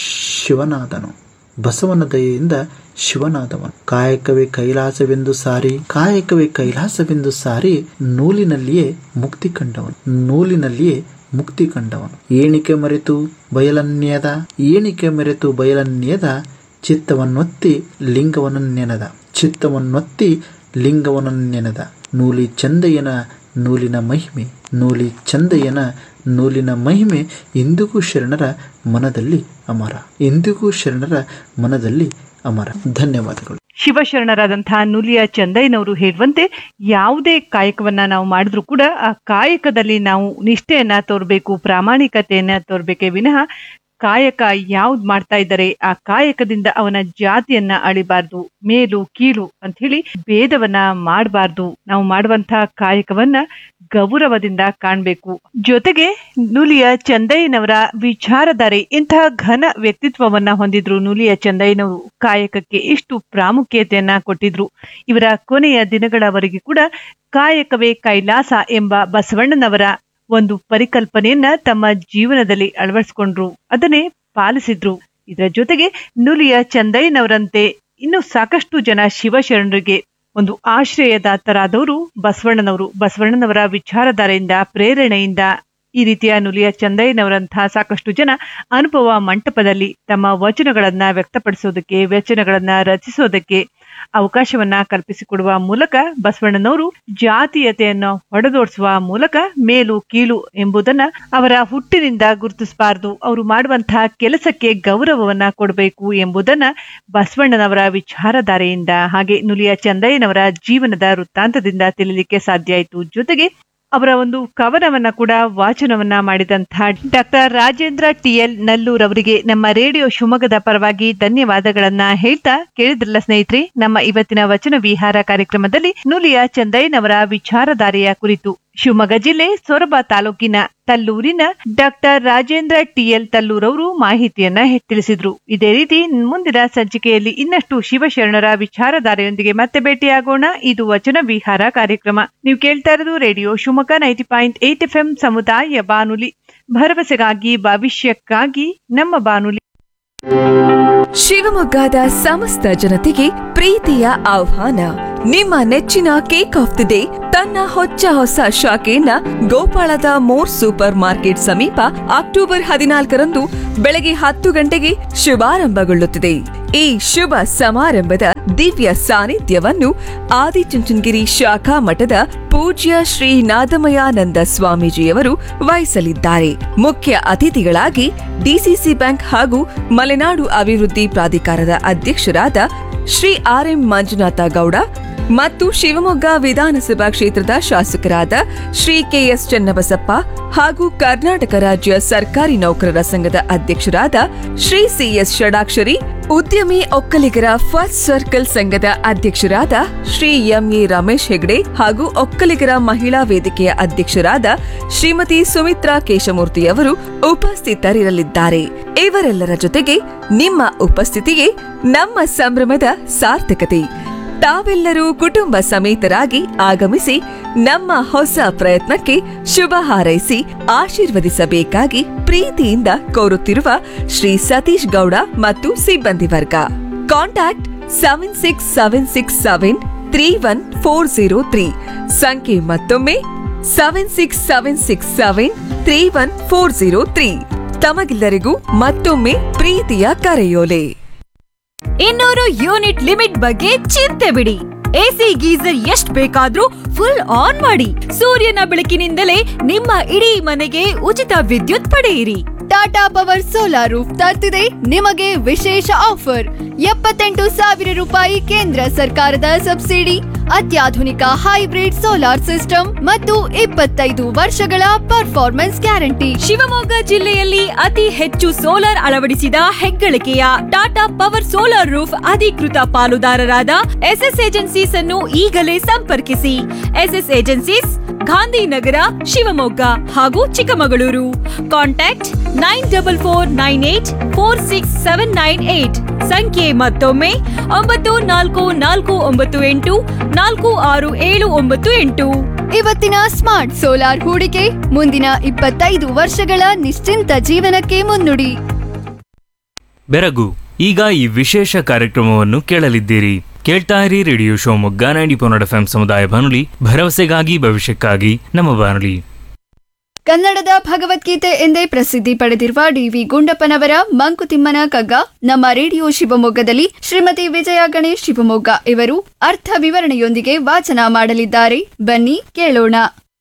B: ಶಿವನಾದನು ಬಸವನ ದಯೆಯಿಂದ ಶಿವನಾದವನು ಕಾಯಕವೇ ಕೈಲಾಸವೆಂದು ಸಾರಿ ಕಾಯಕವೇ ಕೈಲಾಸವೆಂದು ಸಾರಿ ನೂಲಿನಲ್ಲಿಯೇ ಮುಕ್ತಿ ಕಂಡವನು ನೂಲಿನಲ್ಲಿಯೇ ಮುಕ್ತಿ ಕಂಡವನು ಏಣಿಕೆ ಮರೆತು ಬಯಲನ್ಯದ ಏಣಿಕೆ ಮರೆತು ಬಯಲನ್ಯದ ಚಿತ್ತವನ್ನೊತ್ತಿ ಲಿಂಗವನನ್ನೆನದ ಚಿತ್ತವನ್ನೊತ್ತಿ ಲಿಂಗವನನ್ನೆನದ ನೂಲಿ ಚಂದಯ್ಯನ ನೂಲಿನ ಮಹಿಮೆ ನೂಲಿ ಚಂದಯ್ಯನ ನೂಲಿನ ಮಹಿಮೆ ಎಂದಿಗೂ ಶರಣರ ಮನದಲ್ಲಿ ಅಮರ ಎಂದಿಗೂ ಶರಣರ ಮನದಲ್ಲಿ ಅಮರ ಧನ್ಯವಾದಗಳು
A: ಶಿವಶರಣರಾದಂತಹ ನುಲಿಯ ಚಂದಯ್ಯನವರು ಹೇಳುವಂತೆ ಯಾವುದೇ ಕಾಯಕವನ್ನ ನಾವು ಮಾಡಿದ್ರೂ ಕೂಡ ಆ ಕಾಯಕದಲ್ಲಿ ನಾವು ನಿಷ್ಠೆಯನ್ನ ತೋರ್ಬೇಕು ಪ್ರಾಮಾಣಿಕತೆಯನ್ನ ತೋರ್ಬೇಕೇ ವಿನಃ ಕಾಯಕ ಯಾವ್ದು ಮಾಡ್ತಾ ಇದ್ದಾರೆ ಆ ಕಾಯಕದಿಂದ ಅವನ ಜಾತಿಯನ್ನ ಅಳಿಬಾರ್ದು ಮೇಲು ಕೀಳು ಅಂತ ಹೇಳಿ ಭೇದವನ್ನ ಮಾಡಬಾರ್ದು ನಾವು ಮಾಡುವಂತಹ ಕಾಯಕವನ್ನ ಗೌರವದಿಂದ ಕಾಣ್ಬೇಕು ಜೊತೆಗೆ ನುಲಿಯ ಚಂದಯ್ಯನವರ ವಿಚಾರಧಾರೆ ಇಂತಹ ಘನ ವ್ಯಕ್ತಿತ್ವವನ್ನ ಹೊಂದಿದ್ರು ನುಲಿಯ ಚಂದಯ್ಯನವರು ಕಾಯಕಕ್ಕೆ ಎಷ್ಟು ಪ್ರಾಮುಖ್ಯತೆಯನ್ನ ಕೊಟ್ಟಿದ್ರು ಇವರ ಕೊನೆಯ ದಿನಗಳವರೆಗೆ ಕೂಡ ಕಾಯಕವೇ ಕೈಲಾಸ ಎಂಬ ಬಸವಣ್ಣನವರ ಒಂದು ಪರಿಕಲ್ಪನೆಯನ್ನ ತಮ್ಮ ಜೀವನದಲ್ಲಿ ಅಳವಡಿಸಿಕೊಂಡ್ರು ಅದನ್ನೇ ಪಾಲಿಸಿದ್ರು ಇದರ ಜೊತೆಗೆ ನುಲಿಯ ಚಂದಯ್ಯನವರಂತೆ ಇನ್ನು ಸಾಕಷ್ಟು ಜನ ಶಿವಶರಣರಿಗೆ ಒಂದು ಆಶ್ರಯದಾತರಾದವರು ಬಸವಣ್ಣನವರು ಬಸವಣ್ಣನವರ ವಿಚಾರಧಾರೆಯಿಂದ ಪ್ರೇರಣೆಯಿಂದ ಈ ರೀತಿಯ ನುಲಿಯ ಚಂದಯ್ಯನವರಂತಹ ಸಾಕಷ್ಟು ಜನ ಅನುಭವ ಮಂಟಪದಲ್ಲಿ ತಮ್ಮ ವಚನಗಳನ್ನ ವ್ಯಕ್ತಪಡಿಸೋದಕ್ಕೆ ವಚನಗಳನ್ನ ರಚಿಸೋದಕ್ಕೆ ಅವಕಾಶವನ್ನ ಕಲ್ಪಿಸಿಕೊಡುವ ಮೂಲಕ ಬಸವಣ್ಣನವರು ಜಾತೀಯತೆಯನ್ನು ಹೊಡೆದೋಡಿಸುವ ಮೂಲಕ ಮೇಲು ಕೀಳು ಎಂಬುದನ್ನ ಅವರ ಹುಟ್ಟಿನಿಂದ ಗುರುತಿಸಬಾರದು ಅವರು ಮಾಡುವಂತಹ ಕೆಲಸಕ್ಕೆ ಗೌರವವನ್ನ ಕೊಡಬೇಕು ಎಂಬುದನ್ನ ಬಸವಣ್ಣನವರ ವಿಚಾರಧಾರೆಯಿಂದ ಹಾಗೆ ನುಲಿಯ ಚಂದಯ್ಯನವರ ಜೀವನದ ವೃತ್ತಾಂತದಿಂದ ತಿಳಿಲಿಕ್ಕೆ ಸಾಧ್ಯ ಆಯಿತು ಜೊತೆಗೆ ಅವರ ಒಂದು ಕವನವನ್ನ ಕೂಡ ವಾಚನವನ್ನ ಮಾಡಿದಂತಹ ಡಾಕ್ಟರ್ ರಾಜೇಂದ್ರ ಟಿಎಲ್ ನಲ್ಲೂರ್ ಅವರಿಗೆ ನಮ್ಮ ರೇಡಿಯೋ ಶಿವಮೊಗ್ಗದ ಪರವಾಗಿ ಧನ್ಯವಾದಗಳನ್ನ ಹೇಳ್ತಾ ಕೇಳಿದ್ರಲ್ಲ ಸ್ನೇಹಿತರೆ ನಮ್ಮ ಇವತ್ತಿನ ವಚನ ವಿಹಾರ ಕಾರ್ಯಕ್ರಮದಲ್ಲಿ ನುಲಿಯ ಚಂದಯ್ಯನವರ ವಿಚಾರಧಾರೆಯ ಕುರಿತು ಶಿವಮೊಗ್ಗ ಜಿಲ್ಲೆ ಸೊರಬ ತಾಲೂಕಿನ ತಲ್ಲೂರಿನ ಡಾಕ್ಟರ್ ರಾಜೇಂದ್ರ ಟಿಎಲ್ ತಲ್ಲೂರ್ ಅವರು ಮಾಹಿತಿಯನ್ನ ತಿಳಿಸಿದ್ರು ಇದೇ ರೀತಿ ಮುಂದಿನ ಸಂಚಿಕೆಯಲ್ಲಿ ಇನ್ನಷ್ಟು ಶಿವಶರಣರ ವಿಚಾರಧಾರೆಯೊಂದಿಗೆ ಮತ್ತೆ ಭೇಟಿಯಾಗೋಣ ಇದು ವಚನ ವಿಹಾರ ಕಾರ್ಯಕ್ರಮ ನೀವು ಕೇಳ್ತಾ ಇರೋದು radio Shivamogga ninety point eight F M ಸಮುದಾಯ ಬಾನುಲಿ ಭರವಸೆಗಾಗಿ ಭವಿಷ್ಯಕ್ಕಾಗಿ ನಮ್ಮ ಬಾನುಲಿ
F: ಶಿವಮೊಗ್ಗದ ಸಮಸ್ತ ಜನತೆಗೆ ಪ್ರೀತಿಯ ಆಹ್ವಾನ ನಿಮ್ಮ ನೆಚ್ಚಿನ ಕೇಕ್ ಆಫ್ ದಿ ಡೇ ತನ್ನ ಹೊಚ್ಚ ಹೊಸ ಶಾಖೆಯನ್ನ ಗೋಪಾಳದ ಮೋರ್ ಸೂಪರ್ ಮಾರ್ಕೆಟ್ ಸಮೀಪ ಅಕ್ಟೋಬರ್ ಹದಿನಾಲ್ಕರಂದು ಬೆಳಗ್ಗೆ ಹತ್ತು ಗಂಟೆಗೆ ಶುಭಾರಂಭಗೊಳ್ಳುತ್ತಿದೆ ಈ ಶುಭ ಸಮಾರಂಭದ ದಿವ್ಯ ಸಾನ್ನಿಧ್ಯವನ್ನು ಆದಿಚುಂಚನಗಿರಿ ಶಾಖಾ ಮಠದ ಪೂಜ್ಯ ಶ್ರೀ ನಾದಮಯಾನಂದ ಸ್ವಾಮೀಜಿಯವರು ವಹಿಸಲಿದ್ದಾರೆ ಮುಖ್ಯ ಅತಿಥಿಗಳಾಗಿ ಡಿಸಿಸಿ ಬ್ಯಾಂಕ್ ಹಾಗೂ ಮಲೆನಾಡು ಅಭಿವೃದ್ಧಿ ಪ್ರಾಧಿಕಾರದ ಅಧ್ಯಕ್ಷರಾದ ಶ್ರೀ ಆರ್ ಎಂ ಮಂಜುನಾಥ ಗೌಡ ಮತ್ತು ಶಿವಮೊಗ್ಗ ವಿಧಾನಸಭಾ ಕ್ಷೇತ್ರದ ಶಾಸಕರಾದ ಶ್ರೀ ಕೆಎಸ್ ಚನ್ನಬಸಪ್ಪ ಹಾಗೂ ಕರ್ನಾಟಕ ರಾಜ್ಯ ಸರ್ಕಾರಿ ನೌಕರರ ಸಂಘದ ಅಧ್ಯಕ್ಷರಾದ ಶ್ರೀ ಸಿಎಸ್ ಷಡಾಕ್ಷರಿ ಉದ್ಯಮಿ ಒಕ್ಕಲಿಗರ ಫಸ್ಟ್ ಸರ್ಕಲ್ ಸಂಘದ ಅಧ್ಯಕ್ಷರಾದ ಶ್ರೀ ಎಂಎ ರಮೇಶ್ ಹೆಗ್ಡೆ ಹಾಗೂ ಒಕ್ಕಲಿಗರ ಮಹಿಳಾ ವೇದಿಕೆಯ ಅಧ್ಯಕ್ಷರಾದ ಶ್ರೀಮತಿ ಸುಮಿತ್ರಾ ಕೇಶಮೂರ್ತಿಯವರು ಉಪಸ್ಥಿತರಿರಲಿದ್ದಾರೆ ಇವರೆಲ್ಲರ ಜೊತೆಗೆ ನಿಮ್ಮ ಉಪಸ್ಥಿತಿಗೆ ನಮ್ಮ ಸಂಭ್ರಮದ ಸಾರ್ಥಕತೆ ತಾವೆಲ್ಲರೂ ಕುಟುಂಬ ಸಮೇತರಾಗಿ ಆಗಮಿಸಿ ನಮ್ಮ ಹೊಸ ಪ್ರಯತ್ನಕ್ಕೆ ಶುಭ ಹಾರೈಸಿ ಆಶೀರ್ವದಿಸಬೇಕಾಗಿ ಪ್ರೀತಿಯಿಂದ ಕೋರುತ್ತಿರುವ ಶ್ರೀ ಸತೀಶ್ ಗೌಡ ಮತ್ತು ಸಿಬ್ಬಂದಿ ವರ್ಗ contact seven six seven six seven three one four zero three ಸಂಖ್ಯೆ ಮತ್ತೊಮ್ಮೆ seven six seven six seven three one four zero three ತಮಗೆಲ್ಲರಿಗೂ ಮತ್ತೊಮ್ಮೆ ಪ್ರೀತಿಯ ಕರೆಯೋಲೆ
G: ಇನ್ನೂರು ಯೂನಿಟ್ ಲಿಮಿಟ್ ಬಗ್ಗೆ ಚಿಂತೆ ಬಿಡಿ ಎಸಿ ಗೀಸರ್ ಎಷ್ಟ್ ಬೇಕಾದ್ರೂ ಫುಲ್ ಆನ್ ಮಾಡಿ ಸೂರ್ಯನ ಬೆಳಕಿನಿಂದಲೇ ನಿಮ್ಮ ಇಡೀ ಮನೆಗೆ ಉಚಿತ ವಿದ್ಯುತ್ ಪಡೆಯಿರಿ
C: ಟಾಟಾ ಪವರ್ ಸೋಲಾರ್ ರೂಫ್ ತರ್ತಿದೆ ನಿಮಗೆ ವಿಶೇಷ ಆಫರ್ ಎಪ್ಪತ್ತೆಂಟು ಸಾವಿರ ರೂಪಾಯಿ ಕೇಂದ್ರ ಸರ್ಕಾರದ ಸಬ್ಸಿಡಿ ಅತ್ಯಾಧುನಿಕ ಹೈಬ್ರಿಡ್ ಸೋಲಾರ್ ಸಿಸ್ಟಮ್ ಮತ್ತು ಇಪ್ಪತ್ತೈದು ವರ್ಷಗಳ ಪರ್ಫಾರ್ಮೆನ್ಸ್ ಗ್ಯಾರಂಟಿ
G: ಶಿವಮೊಗ್ಗ ಜಿಲ್ಲೆಯಲ್ಲಿ ಅತಿ ಹೆಚ್ಚು ಸೋಲಾರ್ ಅಳವಡಿಸಿದ ಹೆಗ್ಗಳಿಕೆಯ ಟಾಟಾ ಪವರ್ ಸೋಲಾರ್ ರೂಫ್ ಅಧಿಕೃತ ಪಾಲುದಾರರಾದ ಎಸ್ಎಸ್ ಏಜೆನ್ಸೀಸ್ ಅನ್ನು ಈಗಲೇ ಸಂಪರ್ಕಿಸಿ ಎಸ್ಎಸ್ ಏಜೆನ್ಸೀಸ್ ಗಾಂಧಿನಗರ ಶಿವಮೊಗ್ಗ ಹಾಗೂ Chikkamagaluru contact nine double four nine eight four six seven nine eight ಸಂಖ್ಯೆ ಮತ್ತೊಮ್ಮೆ ಒಂಬತ್ತು ನಾಲ್ಕು ನಾಲ್ಕು ಒಂಬತ್ತು ಎಂಟು ನಾಲ್ಕು ಆರು ಏಳು ಒಂಬತ್ತು ಎಂಟು
C: ಇವತ್ತಿನ ಸ್ಮಾರ್ಟ್ ಸೋಲಾರ್ ಹೂಡಿಕೆ ಮುಂದಿನ ಇಪ್ಪತ್ತೈದು ವರ್ಷಗಳ ನಿಶ್ಚಿಂತ ಜೀವನಕ್ಕೆ ಮುನ್ನುಡಿ
E: ಬೆರಗು ಈಗ ಈ ವಿಶೇಷ ಕಾರ್ಯಕ್ರಮವನ್ನು ಕೇಳಲಿದ್ದೀರಿ ಕೇಳ್ತಾ ಇರಿ ರೇಡಿಯೋ ಶಿವಮೊಗ್ಗ ನೈಂಟಿ ಪೊನ್ನಡ ಎಫ್ ಸಮುದಾಯ ಬಾನುಲಿ ಭರವಸೆಗಾಗಿ ಭವಿಷ್ಯಕ್ಕಾಗಿ ನಮ್ಮ ಬಾನುಲಿ
C: ಕನ್ನಡದ ಭಗವದ್ಗೀತೆ ಎಂದೇ ಪ್ರಸಿದ್ಧಿ ಪಡೆದಿರುವ ಡಿವಿ ಗುಂಡಪ್ಪನವರ ಮಂಕುತಿಮ್ಮನ ಕಗ್ಗ ನಮ್ಮ ರೇಡಿಯೋ ಶಿವಮೊಗ್ಗದಲ್ಲಿ ಶ್ರೀಮತಿ ವಿಜಯ ಗಣೇಶ್ ಶಿವಮೊಗ್ಗ ಇವರು ಅರ್ಥ ವಿವರಣೆಯೊಂದಿಗೆ ವಾಚನ ಮಾಡಲಿದ್ದಾರೆ ಬನ್ನಿ ಕೇಳೋಣ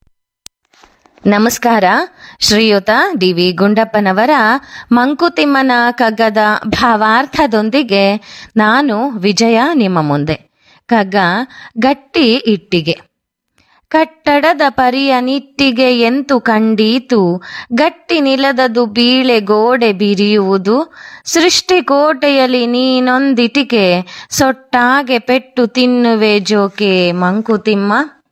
H: ನಮಸ್ಕಾರ ಶ್ರೀಯುತ ಡಿ ವಿ ಗುಂಡಪ್ಪನವರ ಮಂಕುತಿಮ್ಮನ ಕಗ್ಗದ ಭಾವಾರ್ಥದೊಂದಿಗೆ ನಾನು ವಿಜಯ ನಿಮ್ಮ ಮುಂದೆ ಕಗ್ಗ ಗಟ್ಟಿ ಇಟ್ಟಿಗೆ ಕಟ್ಟಡದ ಪರಿಯ ನಿಟ್ಟಿಗೆ ಎಂತು ಕಂಡೀತು ಗಟ್ಟಿ ನಿಲದದು ಬೀಳೆ ಗೋಡೆ ಬಿರಿಯುವುದು ಸೃಷ್ಟಿಕೋಟೆಯಲ್ಲಿ ನೀನೊಂದಿಟಿಕೆ ಸೊಟ್ಟಾಗೆ ಪೆಟ್ಟು ತಿನ್ನುವೆ ಜೋಕೆ ಮಂಕುತಿಮ್ಮ